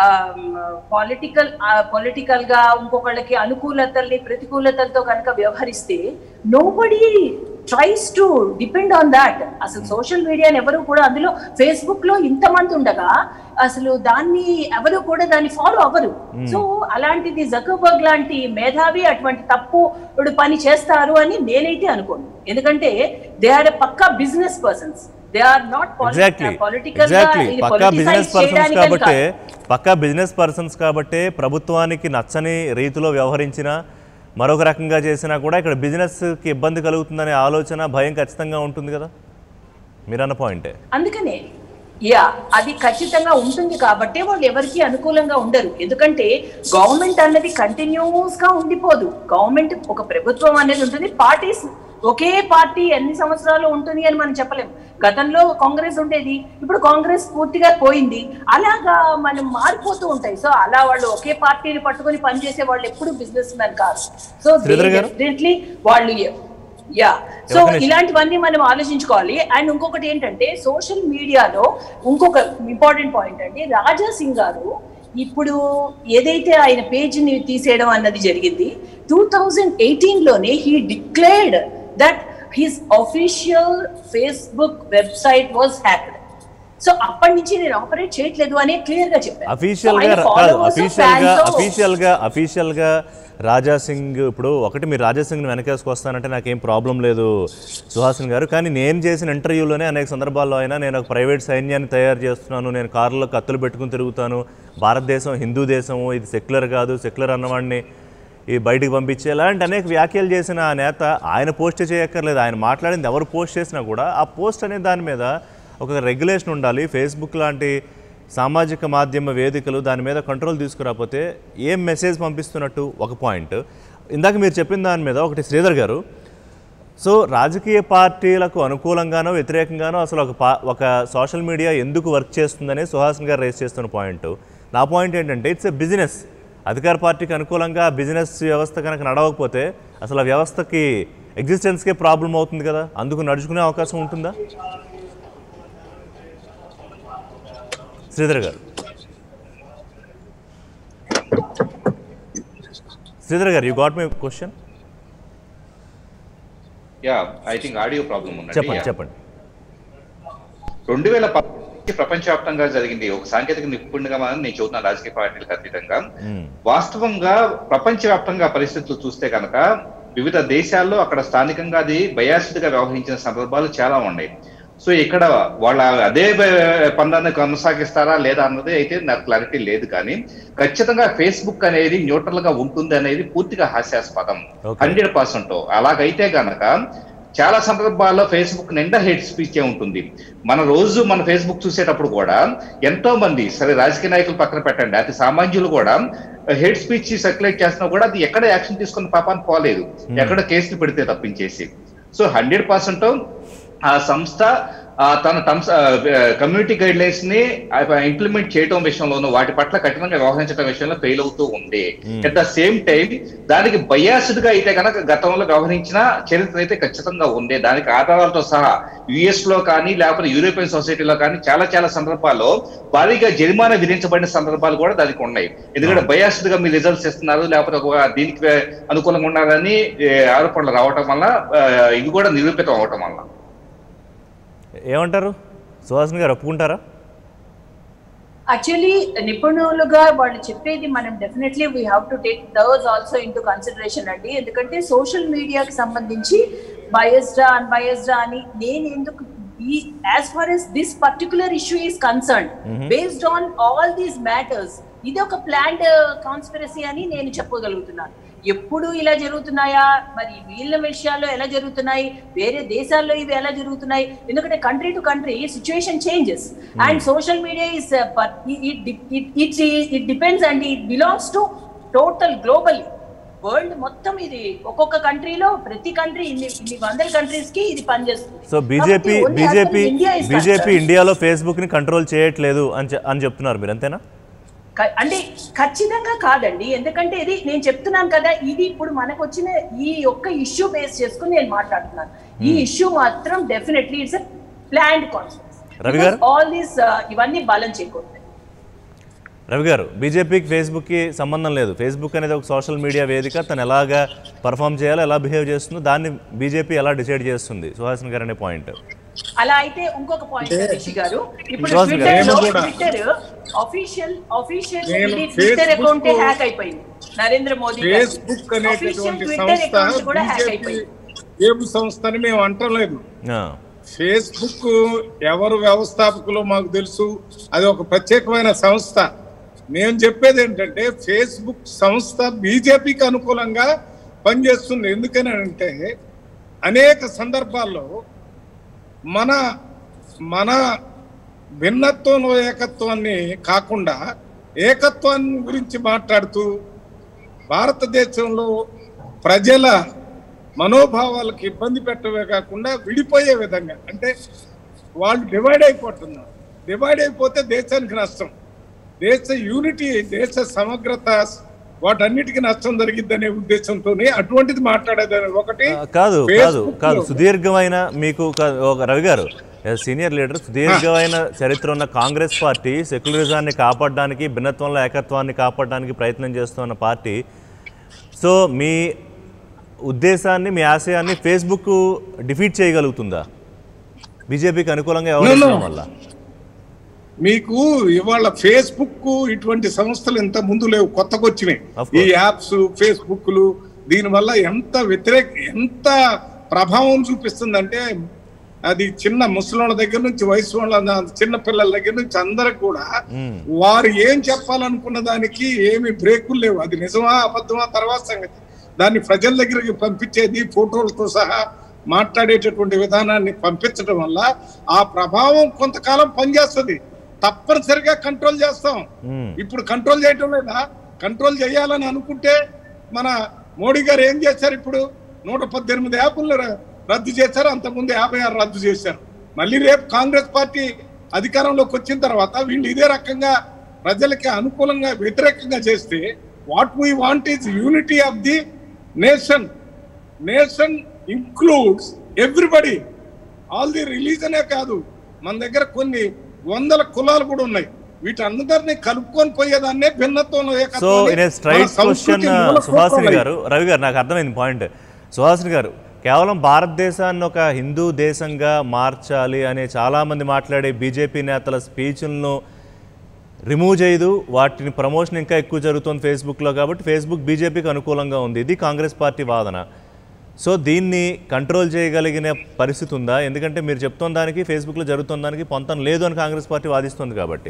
పొలిటికల్ పొలిటికల్ గా ఇంకొకళ్ళకి అనుకూలతల్ని ప్రతికూలతలతో కనుక వ్యవహరిస్తే nobody tries to depend on that అసలు సోషల్ మీడియాని ఎవరు కూడా అందులో ఫేస్బుక్ లో ఇంతమంది ఉండగా అసలు దాన్ని ఎవరు కూడా దాన్ని ఫాలో అవ్వరు సో అలాంటిది జకబర్గ్ లాంటి మేధావి అటువంటి తప్పు పని చేస్తారు అని నేనైతే అనుకోను ఎందుకంటే దే ఆర్ పక్కా business persons they are not exactly political exactly పక్కా బిజినెస్ పర్సన్స్ కాబట్టి పక్కా బిజినెస్ పర్సన్స్ కాబట్టి ప్రభుత్వానికి నచ్చని రీతిలో వ్యవహరించిన మరొక రకంగా చేసినా కూడా ఇక్కడ బిజినెస్కి ఇబ్బంది కలుగుతుందనే ఆలోచన భయం ఖచ్చితంగా ఉంటుంది కదా మీరన్న పాయింటే అందుకనే యా అది ఖచ్చితంగా ఉంటుంది కాబట్టి వాళ్ళు ఎవరికి అనుకూలంగా ఉండరు ఎందుకంటే గవర్నమెంట్ అన్నది కంటిన్యూస్ గా ఉండిపోదు గవర్నమెంట్ ఒక ప్రభుత్వం అనేది ఉంటుంది పార్టీస్ ఒకే పార్టీ ఎన్ని సంవత్సరాలు ఉంటుంది అని మనం చెప్పలేం గతంలో కాంగ్రెస్ ఉండేది ఇప్పుడు కాంగ్రెస్ పూర్తిగా పోయింది అలాగా మనం మారిపోతూ ఉంటాయి సో అలా వాళ్ళు ఒకే పార్టీని పట్టుకొని పనిచేసే వాళ్ళు ఎప్పుడు బిజినెస్ మ్యాన్ కాదు సో శ్రీధర్ గారు? డెఫినెట్లీ వాళ్ళు యా సో ఎవరికైనా ఇలాంటివన్నీ మనం ఆలోచించుకోవాలి అండ్ ఇంకొకటి ఏంటంటే సోషల్ మీడియాలో ఇంకొక ఇంపార్టెంట్ పాయింట్ అండి రాజా సింగ్ గారు ఇప్పుడు ఏదైతే ఆయన పేజీని తీసేయడం అన్నది జరిగింది టూ థౌజండ్ ఎయిటీన్ లోనే he declared that his official Facebook website was hacked so అప్పటి నుంచి నేను ఆపరేట్ చేయట్లేదు అనే క్లియర్ గా చెప్పాను అఫీషియల్ So, గా ఆయన కాదు followers, అఫీషియల్ గా fans, అఫీషియల్ గా అఫీషియల్ గా రాజా సింగ్ ఇప్పుడు ఒకటి మీరు రాజా సింగ్ వెనకేసుకొస్తానంటే నాకేం ప్రాబ్లం లేదు సుహాసిన్ గారు కానీ నేను చేసిన ఇంటర్వ్యూలోనే అనేక సందర్భాల్లో అయినా నేను ఒక ప్రైవేట్ సైన్యాన్ని తయారు చేస్తున్నాను నేను కారులో కత్తులు పెట్టుకుని తిరుగుతాను భారతదేశం హిందూ దేశము ఇది సెక్యులర్ కాదు సెక్యులర్ అన్నవాడిని ఈ బయటికి పంపించే ఇలాంటి అనేక వ్యాఖ్యలు చేసిన ఆ నేత ఆయన పోస్ట్ చేయక్కర్లేదు ఆయన మాట్లాడింది ఎవరు పోస్ట్ చేసినా కూడా ఆ పోస్ట్ అనే దాని మీద ఒక రెగ్యులేషన్ ఉండాలి ఫేస్బుక్ లాంటి సామాజిక మాధ్యమ వేదికలు దాని మీద కంట్రోల్ తీసుకురాకపోతే ఏం మెసేజ్ పంపిస్తున్నట్టు ఒక పాయింట్ ఇందాక మీరు చెప్పిన దాని మీద ఒకటి శ్రీధర్ గారు సో రాజకీయ పార్టీలకు అనుకూలంగానో వ్యతిరేకంగానో అసలు ఒక పా ఒక సోషల్ మీడియా ఎందుకు వర్క్ చేస్తుందని సుహాసిన్ గారు రేస్ చేస్తున్న పాయింట్ నా పాయింట్ ఏంటంటే ఇట్స్ ఎ బిజినెస్ అధికార పార్టీకి అనుకూలంగా బిజినెస్ వ్యవస్థ కనుక నడవకపోతే అసలు ఆ వ్యవస్థకి ఎగ్జిస్టెన్స్కే ప్రాబ్లం అవుతుంది కదా అందుకు నడుచుకునే అవకాశం ఉంటుందా Sridhar garu Sridhar garu you got my question yeah I think audio problem ఉన్నది చెప్పండి Yeah. చెప్పండి రెండు వేల పద్దెనిమిది ప్రపంచవ్యాప్తంగా జరిగింది ఒక సాంకేతిక నిపుణుడిగా మనం నేను చూస్తున్నాను రాజకీయ పార్టీలకు అతీతంగా మ్మ్. వాస్తవంగా ప్రపంచవ్యాప్తంగా పరిస్థితులు చూస్తే కనుక వివిధ దేశాల్లో అక్కడ స్థానికంగా అది బయాసిడ్ గా వ్యవహరించిన సందర్భాలు చాలా ఉన్నాయి సో ఇక్కడ వాళ్ళ అదే బ- పందాన్ని కొనసాగిస్తారా లేదా అన్నది అయితే నాకు క్లారిటీ లేదు కానీ ఖచ్చితంగా ఫేస్బుక్ అనేది న్యూట్రల్ గా ఉంటుంది అనేది పూర్తిగా హాస్యాస్పదం Okay. హండ్రెడ్ పర్సెంట్ అలాగైతే గనక చాలా సందర్భాల్లో ఫేస్బుక్ నిండా హెడ్ స్పీచ్ ఉంటుంది మన రోజు మన ఫేస్బుక్ చూసేటప్పుడు కూడా ఎంతో మంది సరే రాజకీయ నాయకులు పక్కన పెట్టండి అతి సామాన్యులు కూడా హెడ్ స్పీచ్ సర్క్యులేట్ చేస్తున్నా కూడా అది ఎక్కడ యాక్షన్ తీసుకున్న పాపాన్ని పోలేదు ఎక్కడ కేసులు పెడితే తప్పించేసి సో హండ్రెడ్ పర్సెంట్ ఆ సంస్థ ఆ, తన టర్మ్స్ కమ్యూనిటీ గైడ్ లైన్స్ ని ఇంప్లిమెంట్ చేయడం విషయంలోనూ వాటి పట్ల కఠినంగా వ్యవహరించడం విషయంలో ఫెయిల్ అవుతూ ఉంది అట్ ద సేమ్ టైం దానికి బయాస్డ్ గా అయితే కనుక గతంలో వ్యవహరించిన చరిత్ర అయితే ఖచ్చితంగా ఉంది దానికి ఆధారాలతో సహా యుఎస్ లో కానీ లేకపోతే యూరోపియన్ సొసైటీలో కానీ చాలా చాలా సందర్భాల్లో భారీగా జరిమానా విధించబడిన సందర్భాలు కూడా దానికి ఉన్నాయి ఎందుకంటే బయాస్డ్ గా మీరు రిజల్ట్స్ ఇస్తున్నారు లేకపోతే ఒక దీనికి అనుకూలంగా ఉన్నారని ఏ, ఆరోపణలు రావటం వల్ల ఆ, ఇది కూడా నిరూపితం అవటం వల్ల ఏమంటారు సుహాసిని గారు ఒప్పుకుంటారా యాక్చువల్లీ నిపుణులుగా వాళ్ళు చెప్పేది మనం definitely we have to take theirs also into consideration అండి ఎందుకంటే సోషల్ మీడియాకి సంబంధించి బయస్డా అన్బయస్డా అని నేను ఎందుకు ఈ as far as this particular issue is concern based on all these matters ఇది ఒక ప్లాంట్ కాన్స్పిరసీ అని నేను చెప్పగలుగుతున్నాను ఎప్పుడు ఇలా జరుగుతున్నాయా మరి వీళ్ళ విషయాల్లో ఎలా జరుగుతున్నాయి వేరే దేశాల్లో ఇవి ఎలా జరుగుతున్నాయి ఎందుకంటే country to country situation changes and social media is it it depends and it belongs to total global world మొత్తం ఇది ఒక్కొక్క కంట్రీలో ప్రతి కంట్రీ ఇన్ని ఇన్ని వందల కంట్రీస్ కి ఇది పనిచేస్తుంది సో బీజేపీ కాబట్టి only as BJP far as India is BJP concerned, ఇండియాలో ఫేస్బుక్ని కంట్రోల్ చేయట్లేదు అని చె- అని చెప్తున్నారు మీరు అంతేనా క- అంటే ఖచ్చితంగా కాదండి ఎందుకంటే ఇది నేను చెప్తున్నాను కదా ఇది ఇప్పుడు మనకు వచ్చిన ఈ యొక్క ఇష్యూ బేస్ చేసుకుని నేను మాట్లాడుతున్నాను ఈ ఇష్యూ మాత్రం డెఫినెట్లీ ఇట్స్ ప్లాండ్ రవి గారు? ఆల్ దీస్ ఇవన్నీ బలం చేకూరుతాయి రవి గారు బీజేపీకి ఫేస్బుక్కి సంబంధం లేదు ఫేస్బుక్ అనేది ఒక సోషల్ మీడియా వేదిక తను ఎలాగా పర్ఫామ్ చేయాలో ఎలా బిహేవ్ చేస్తుందో దాన్ని బీజేపీ ఎలా డిసైడ్ చేస్తుంది సుహాసిని గారు అనే పాయింట్ అలా అయితే ఇంకొక పాయింట్ రిషి గారు ఇప్పుడు విశ్వాస్ గారు. ట్విట్టర్ లో నేను కూడా. ట్విట్టర్ అఫీషియల్ అఫీషియల్ నేను ట్విట్టర్ Facebook- అకౌంట్ హ్యాక్ అయిపోయింది నరేంద్ర మోదీ గారి. ఫేస్బుక్ Official అనేటటువంటి Twitter సంస్థ account కూడా హ్యాక్ బీజేపీ అయిపోయింది ఏం సంస్థ అని మేము అంటలేదు ఫేస్బుక్ ఎవరు వ్యవస్థాపకులు మాకు తెలుసు అది ఒక ప్రత్యేకమైన సంస్థ మేము చెప్పేది ఏంటంటే ఫేస్బుక్ సంస్థ బీజేపీకి అనుకూలంగా పనిచేస్తుంది ఎందుకని అంటే అనేక సందర్భాల్లో మన మన భిన్నత్వంలో ఏకత్వాన్ని కాకుండా ఏకత్వాన్ని గురించి మాట్లాడుతూ భారతదేశంలో ప్రజల మనోభావాలకు ఇబ్బంది పెట్టవే కాకుండా విడిపోయే విధంగా అంటే వాళ్ళు డివైడ్ అయిపోతున్నారు డివైడ్ అయిపోతే దేశానికి నష్టం దేశ యూనిటీ దేశ సమగ్రత వాటన్నిటికీ నష్టం జరిగిద్దనే ఉద్దేశంతో అటువంటిది మాట్లాడేదని ఒకటి ఆ, కాదు కాదు Facebook కాదు లో- సుదీర్ఘమైన మీకు క- ఒక రవి గారు as సీనియర్ లీడర్ సుదీర్ఘమైన చరిత్ర ఉన్న కాంగ్రెస్ పార్టీ సెక్యులరిజాన్ని కాపాడడానికి భిన్నత్వంలో ఏకత్వాన్ని కాపాడడానికి ప్రయత్నం చేస్తున్న పార్టీ సో మీ ఉద్దేశాన్ని మీ ఆశయాన్ని ఫేస్బుక్ డిఫీట్ చేయగలుగుతుందా బీజేపీకి అనుకూలంగా వ్యవహరించడం వల్ల మీకు ఇవాళ ఫేస్బుక్ ఇటువంటి సంస్థలు ఇంత ముందు లేవు కొత్తగా వచ్చినాయి Of course. ఈ యాప్స్ ఫేస్బుక్లు దీనివల్ల ఎంత వ్యతిరేక ఎంత ప్రభావం చూపిస్తుందంటే అది చిన్న ముసలోళ్ళ దగ్గర నుంచి వయసు వాళ్ళ దా- చిన్న పిల్లల దగ్గర నుంచి అందరికి కూడా వారు ఏం చెప్పాలనుకున్న దానికి ఏమి బ్రేకులు లేవు అది నిజమా అబద్ధమా తర్వాత సంగతి దాన్ని ప్రజల దగ్గరికి పంపించేది ఫోటోలతో సహా మాట్లాడేటటువంటి విధానాన్ని పంపించడం వల్ల ఆ ప్రభావం కొంతకాలం పనిచేస్తుంది తప్పనిసరిగా కంట్రోల్ చేస్తాం మ్మ్. ఇప్పుడు కంట్రోల్ చేయటం లేదా కంట్రోల్ చేయాలని అనుకుంటే మన మోడీ గారు ఏం చేశారు ఇప్పుడు నూట పద్దెనిమిది యాప్లు ర- రద్దు చేశారు అంతకుముందు యాభై ఆరు రద్దు చేశారు మళ్ళీ రేపు కాంగ్రెస్ పార్టీ అధికారంలోకి వచ్చిన తర్వాత వీళ్ళు ఇదే రకంగా ప్రజలకి అనుకూలంగా వ్యతిరేకంగా చేస్తే what we want is unity of the nation nation includes everybody all the రిలీజనే కాదు మన దగ్గర కొన్ని వందల కులాలు కూడా ఉన్నాయి వీటందరినీ కలుపుకొని పోయేదాన్నే భిన్నత్వంలో సో ఏకత్వాన్ని ఇన్ మన స్ట్రైట్ సంస్కృతి క్వశ్చన్ మూల సుహాసిని సూత్రాలు గారు రవి గారు నాకు అర్థమైంది పాయింట్ సుహాసిని గారు కేవలం భారతదేశాన్ని ఒక హిందూ దేశంగా మార్చాలి అనే చాలామంది మాట్లాడే బీజేపీ నేతల స్పీచ్లను రిమూవ్ చేయదు వాటిని ప్రమోషన్ ఇంకా ఎక్కువ జరుగుతుంది ఫేస్బుక్లో కాబట్టి ఫేస్బుక్ బీజేపీకి అనుకూలంగా ఉంది ఇది కాంగ్రెస్ పార్టీ వాదన సో దీన్ని కంట్రోల్ చేయగలిగిన పరిస్థితి ఉందా ఎందుకంటే మీరు చెప్తున్న దానికి ఫేస్బుక్లో జరుగుతున్న దానికి పొంతం లేదు అని కాంగ్రెస్ పార్టీ వాదిస్తుంది కాబట్టి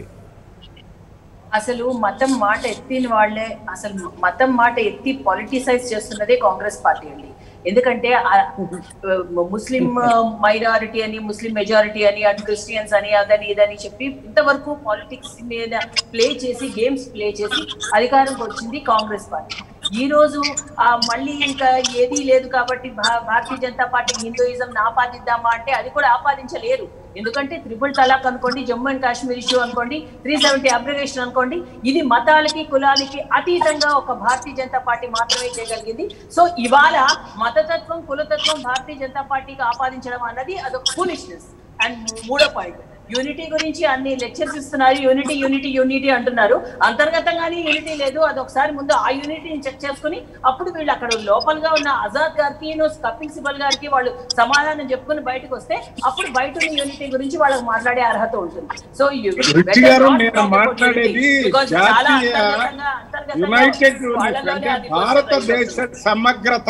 అసలు మతం మాట ఎత్తిన వాళ్ళే అసలు మతం మాట ఎత్తి పొలిటిసైజ్ చేస్తున్నదే కాంగ్రెస్ పార్టీ అండి ఎందుకంటే ఆ- ముస్లిం మైనారిటీ అని ముస్లిం మెజారిటీ అని అటు క్రిస్టియన్స్ అని అదని ఇదని చెప్పి ఇంతవరకు పాలిటిక్స్ మీద ప్లే చేసి గేమ్స్ ప్లే చేసి అధికారంకి వచ్చింది కాంగ్రెస్ పార్టీ ఈ రోజు ఆ మళ్ళీ ఇంకా ఏదీ లేదు కాబట్టి భా- భారతీయ జనతా పార్టీ హిందూయిజం ఆపాదిద్దామా అంటే అది కూడా ఆపాదించలేరు ఎందుకంటే త్రిపుల్ తలాక్ అనుకోండి జమ్మూ అండ్ కాశ్మీర్ ఇష్యూ అనుకోండి త్రీ సెవెంటీ అబ్రిగేషన్ అనుకోండి ఇది మతాలకి కులాలకి అతీతంగా ఒక భారతీయ జనతా పార్టీ మాత్రమే చేయగలిగింది సో ఇవాళ మతతత్వం కులతత్వం భారతీయ జనతా పార్టీకి ఆపాదించడం అన్నది అదొక ఫూలిష్నెస్ అండ్ మూడో పాయింట్ యూనిటీ గురించి అన్ని లెక్చర్స్ ఇస్తున్నారు యూనిటీ యూనిటీ యూనిటీ అంటున్నారు అంతర్గతంగానే యూనిటీ లేదు అది ఒకసారి ముందు ఆ యూనిటీని చెక్ చేసుకుని అప్పుడు వీళ్ళు అక్కడ లోపలగా ఉన్న ఆజాద్ గారికి కపిల్ సిబల్ గారికి వాళ్ళు సమాధానం చెప్పుకుని బయటకు వస్తే అప్పుడు బయట ఉన్న యూనిటీ గురించి వాళ్ళకి మాట్లాడే అర్హత ఉంటుంది సో రుచి గారు నేను మాట్లాడేది జాతీయ యునైటెడ్ అంటే భారతదేశ సమగ్రత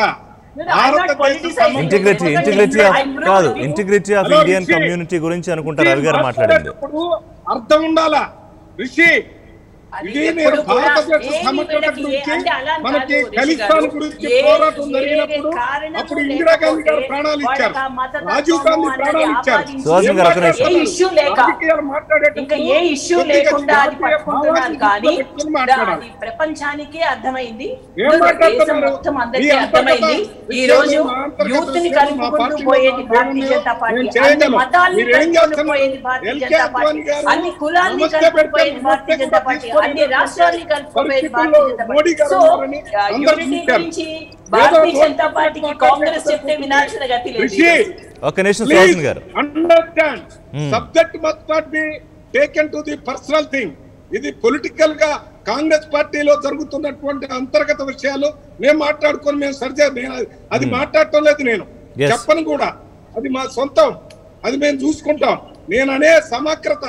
భారతదేశ ఇంటిగ్రిటీ ఇంటిగ్రిటీ ఆఫ్ కాదు integrity of Hello, Indian Rishi. Community గురించి అనుకుంటారు రవి గారు మాట్లాడింది మాట్లాడేటప్పుడు అర్థం ఉండాలా ఋషి అది ఇది ఎప్పుడు నేను కూడా భారతదేశ ఏది సమగ్రత వీళ్ళకి ఏ- గురించి అంటే అలా అని మనకి కాదు, రిషి ఖలిస్తాన్ గారు. గురించి ఏ- పోరాటం ఏ జరిగినప్పుడు కారణము అప్పుడు ఇందిరాగాంధీ గారు లేకపోతే ప్రాణాలు ఇచ్చారు వాళ్ళకి ఆ మతతత్వము రాజీవ్ గాంధీ అన్నది ప్రాణాలు ఇచ్చారు ఆపాదించి సుహాసిని గారు, ఒక్క నిమిషం. ఏ ఇష్యూ లేక రాజకీయాలు మాట్లాడేటప్పుడు ఇంకా ఏ ఇష్యూ కొద్దిగా లేకుండా అది జాతీయ పట్టుకుంటున్నారు భావాన్ని కానీ పెట్టుకొని మాట్లాడాలి. అది ప్రపంచానికే అర్థమైంది ఏం దేశం మాట్లాడుతున్నారు? మొత్తం మీ అందరికీ అంతర్గత అర్థమైంది ఈ విషయాలు, రోజు మా అంతర్గత యూత్ ని విషయాలు మా కలుపుకుంటూ పార్టీలో పోయేది మా భారతీయ దేవుణ్ణి జనతా పార్టీ మేము అన్ని చేయగలం. మతాల్ని మీరు ఏం కలుపుకుంటూ చేస్తున్నారు? పోయేది భారతీయ ఎల్కే జనతా పార్టీ అద్వానీ గారు అన్ని కులాల్ని నమస్తే కలుపుకుపోయేది పెట్టారు, భారతీయ జనతా పార్టీ తీసుకొని అన్ని రాష్ట్రాల్ని కలుపుకుపోయేది భారతీయ జనతా మోడీ పార్టీ గారు సో ఉన్నారని అందరూ యూనిటీ చూశారు. గురించి ఏదో భారతీయ నోట్ జనతా పార్టీకి కాంగ్రెస్ చెప్తే వినాల్సిన గతి లేదు ఋషి ఒక్క నిమిషం Suhasini garu understand Hmm. Subject must not be taken to the personal thing ఇది పొలిటికల్ గా కాంగ్రెస్ పార్టీలో జరుగుతున్నటువంటి అంతర్గత విషయాలు మేము మాట్లాడుకొని మేము సరిచే నేను అది- అది మాట్లాడటం లేదు నేను Yes. చెప్పను కూడా అది మా సొంతం అది మేము చూసుకుంటాం నేను అనే సమగ్రత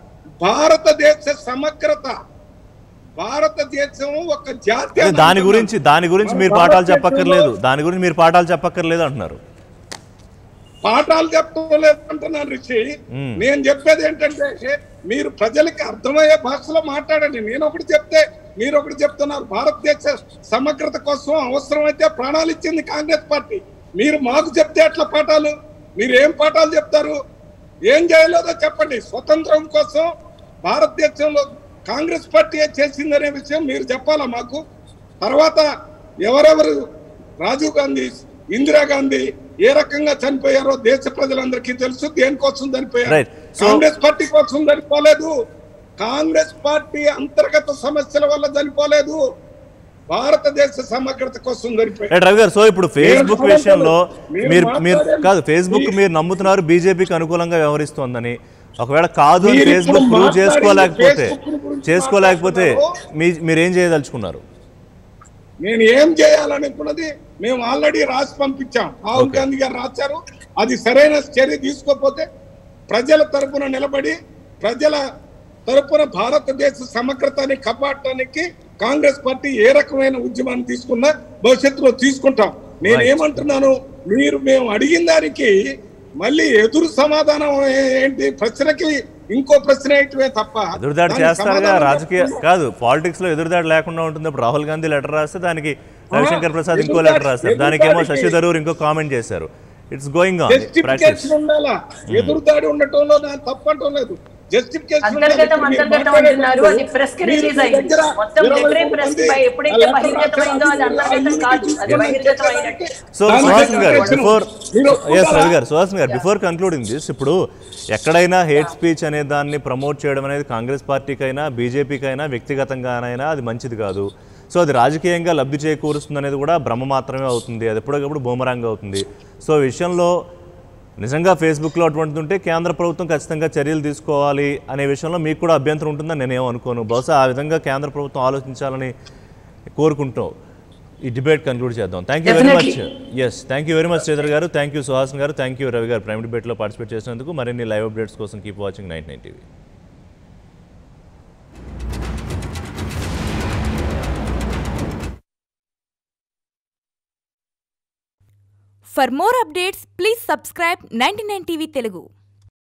భారతదేశ సమగ్రత భారతదేశం ఒక జాతి అదే దాని గురించి దాని గురించి మీరు పాఠాలు చెప్పక్కర్లేదు దాని గురించి మీరు పాఠాలు చెప్పక్కర్లేదు అంటున్నారు పాఠాలు చెప్పడం లేదు అంటున్నాను రిషి మ్మ్. నేను చెప్పేది ఏంటంటే మీరు ప్రజలకి అర్థమయ్యే భాషలో మాట్లాడండి నేను ఒకటి చెప్తే మీరు ఒకటి చెప్తున్నారు భారతదేశ సమగ్రత కోసం అవసరమైతే ప్రాణాలు ఇచ్చింది కాంగ్రెస్ పార్టీ మీరు మాకు చెప్తే ఎట్లా పాఠాలు మీరు ఏం పాఠాలు చెప్తారు ఏం చేయలేదో చెప్పండి స్వతంత్రం కోసం భారతదేశంలో కాంగ్రెస్ పార్టీ చేసిందనే విషయం మీరు చెప్పాలా మాకు తర్వాత ఎవరెవరు రాజీవ్ గాంధీ ఇందిరాగాంధీ ఏ రకంగా చనిపోయారో దేశ ప్రజలందరికీ తెలుసు దేనికోసం చనిపోయారు Right. So- కాంగ్రెస్ పార్టీ కోసం చనిపోలేదు కాంగ్రెస్ పార్టీ అంతర్గత సమస్యల వల్ల చనిపోలేదు భారతదేశ సమగ్రత కోసం చనిపోయారు రైట్ రవి గారు సో ఇప్పుడు ఫేస్బుక్ నేను విషయంలో మీరు మీరు మీరు మాట్లాడండి. కాదు ఫేస్బుక్ మీ- మీరు నమ్ముతున్నారు బీజేపీకి అనుకూలంగా వ్యవహరిస్తోందని ఒకవేళ కాదు అని మీరు ఇప్పుడు ఫేస్బుక్ ప్రూవ్ మాట్లాడింది చేసుకోలేకపోతే ఫేస్బుక్ గురించి చేసుకోలేకపోతే మాట్లాడుతున్నారు. మీ మీరేం చేయదలుచుకున్నారు నేను ఏం చేయాలనుకున్నది మేము ఆల్రెడీ రాసి పంపించాం రాహుల్ Okay. గాంధీ గారు రాశారు అది సరైన చర్య తీసుకోకపోతే ప్రజల తరపున నిలబడి ప్రజల తరపున భారతదేశ సమగ్రతని కాపాడటానికి కాంగ్రెస్ పార్టీ ఏ రకమైన ఉద్యమాన్ని తీసుకున్నా భవిష్యత్తులో తీసుకుంటాం నేను Right. ఏమంటున్నాను మీరు మేము అడిగిన దానికి మళ్ళీ ఎదురు సమాధానం ఏ- ఏంటి ప్రశ్నకి ఇంకో ప్రశ్న వేయటమే తప్ప ఎదురుదాడి దానికి చేస్తారుగా సమాధానం రాజకీయ చెప్పకుండా- కాదు పాలిటిక్స్ లో ఎదురుదాడి లేకుండా ఉంటుంది ఇప్పుడు రాహుల్ గాంధీ లెటర్ రాస్తే దానికి రవిశంకర్ ప్రసాద్ ఇంకో ఎదురుదాడి- లెటర్ రాస్తారు దానికేమో ఎదురుదాడికి- శశి థరూర్ ఇంకో కామెంట్ చేశారు it's going on practice justification ఉండాలా ఎదురుదాడి ఉండటంలో నేను తప్పంటం లేదు జస్టిఫికేషన్ అంతర్గతం అంతర్గతం అంటున్నారు అది ప్రెస్ కి రిలీజ్ అయింది మొత్తం లెటరే ప్రెస్ కి బయ- ఎప్పుడైతే బహిర్గతమైందో అది అంతర్గతం కాదు అది బహిర్గతం అయినట్టే సో దాని సుహాసిన్ గారు declaration బిఫోర్ మీరు ఎస్ రవి గారు సుహాసిన్ గారు బిఫోర్ కన్క్లూడింగ్ దిస్ ఇప్పుడు ఎక్కడైనా హేట్ స్పీచ్ అనే దాన్ని ప్రమోట్ చేయడం అనేది కాంగ్రెస్ పార్టీకైనా బీజేపీకైనా వ్యక్తిగతంగానైనా అది మంచిది కాదు సో అది రాజకీయంగా లబ్ధి చేకూరుస్తుంది అనేది కూడా భ్రమ మాత్రమే అవుతుంది అది ఎప్పటికప్పుడు బూమరాంగ్ అవుతుంది సో ఈ విషయంలో నిజంగా ఫేస్బుక్లో అటువంటిది ఉంటే కేంద్ర ప్రభుత్వం ఖచ్చితంగా చర్యలు తీసుకోవాలి అనే విషయంలో మీకు కూడా అభ్యంతరం ఉంటుందని నేనేం అనుకోను బహుశా ఆ విధంగా కేంద్ర ప్రభుత్వం ఆలోచించాలని కోరుకుంటూ ఈ డిబేట్ కన్క్లూడ్ చేద్దాం thank you very much yes thank you very much Sridhar garu thank you సుహాసన్ గారు థ్యాంక్ యూ రవి గారు ప్రైమ్ డిబేట్లో పార్టిసిపేట్ చేసినందుకు మరిన్ని లైవ్ అప్డేట్స్ కోసం keep watching nine nine TV For more updates, please subscribe 99 TV Telugu.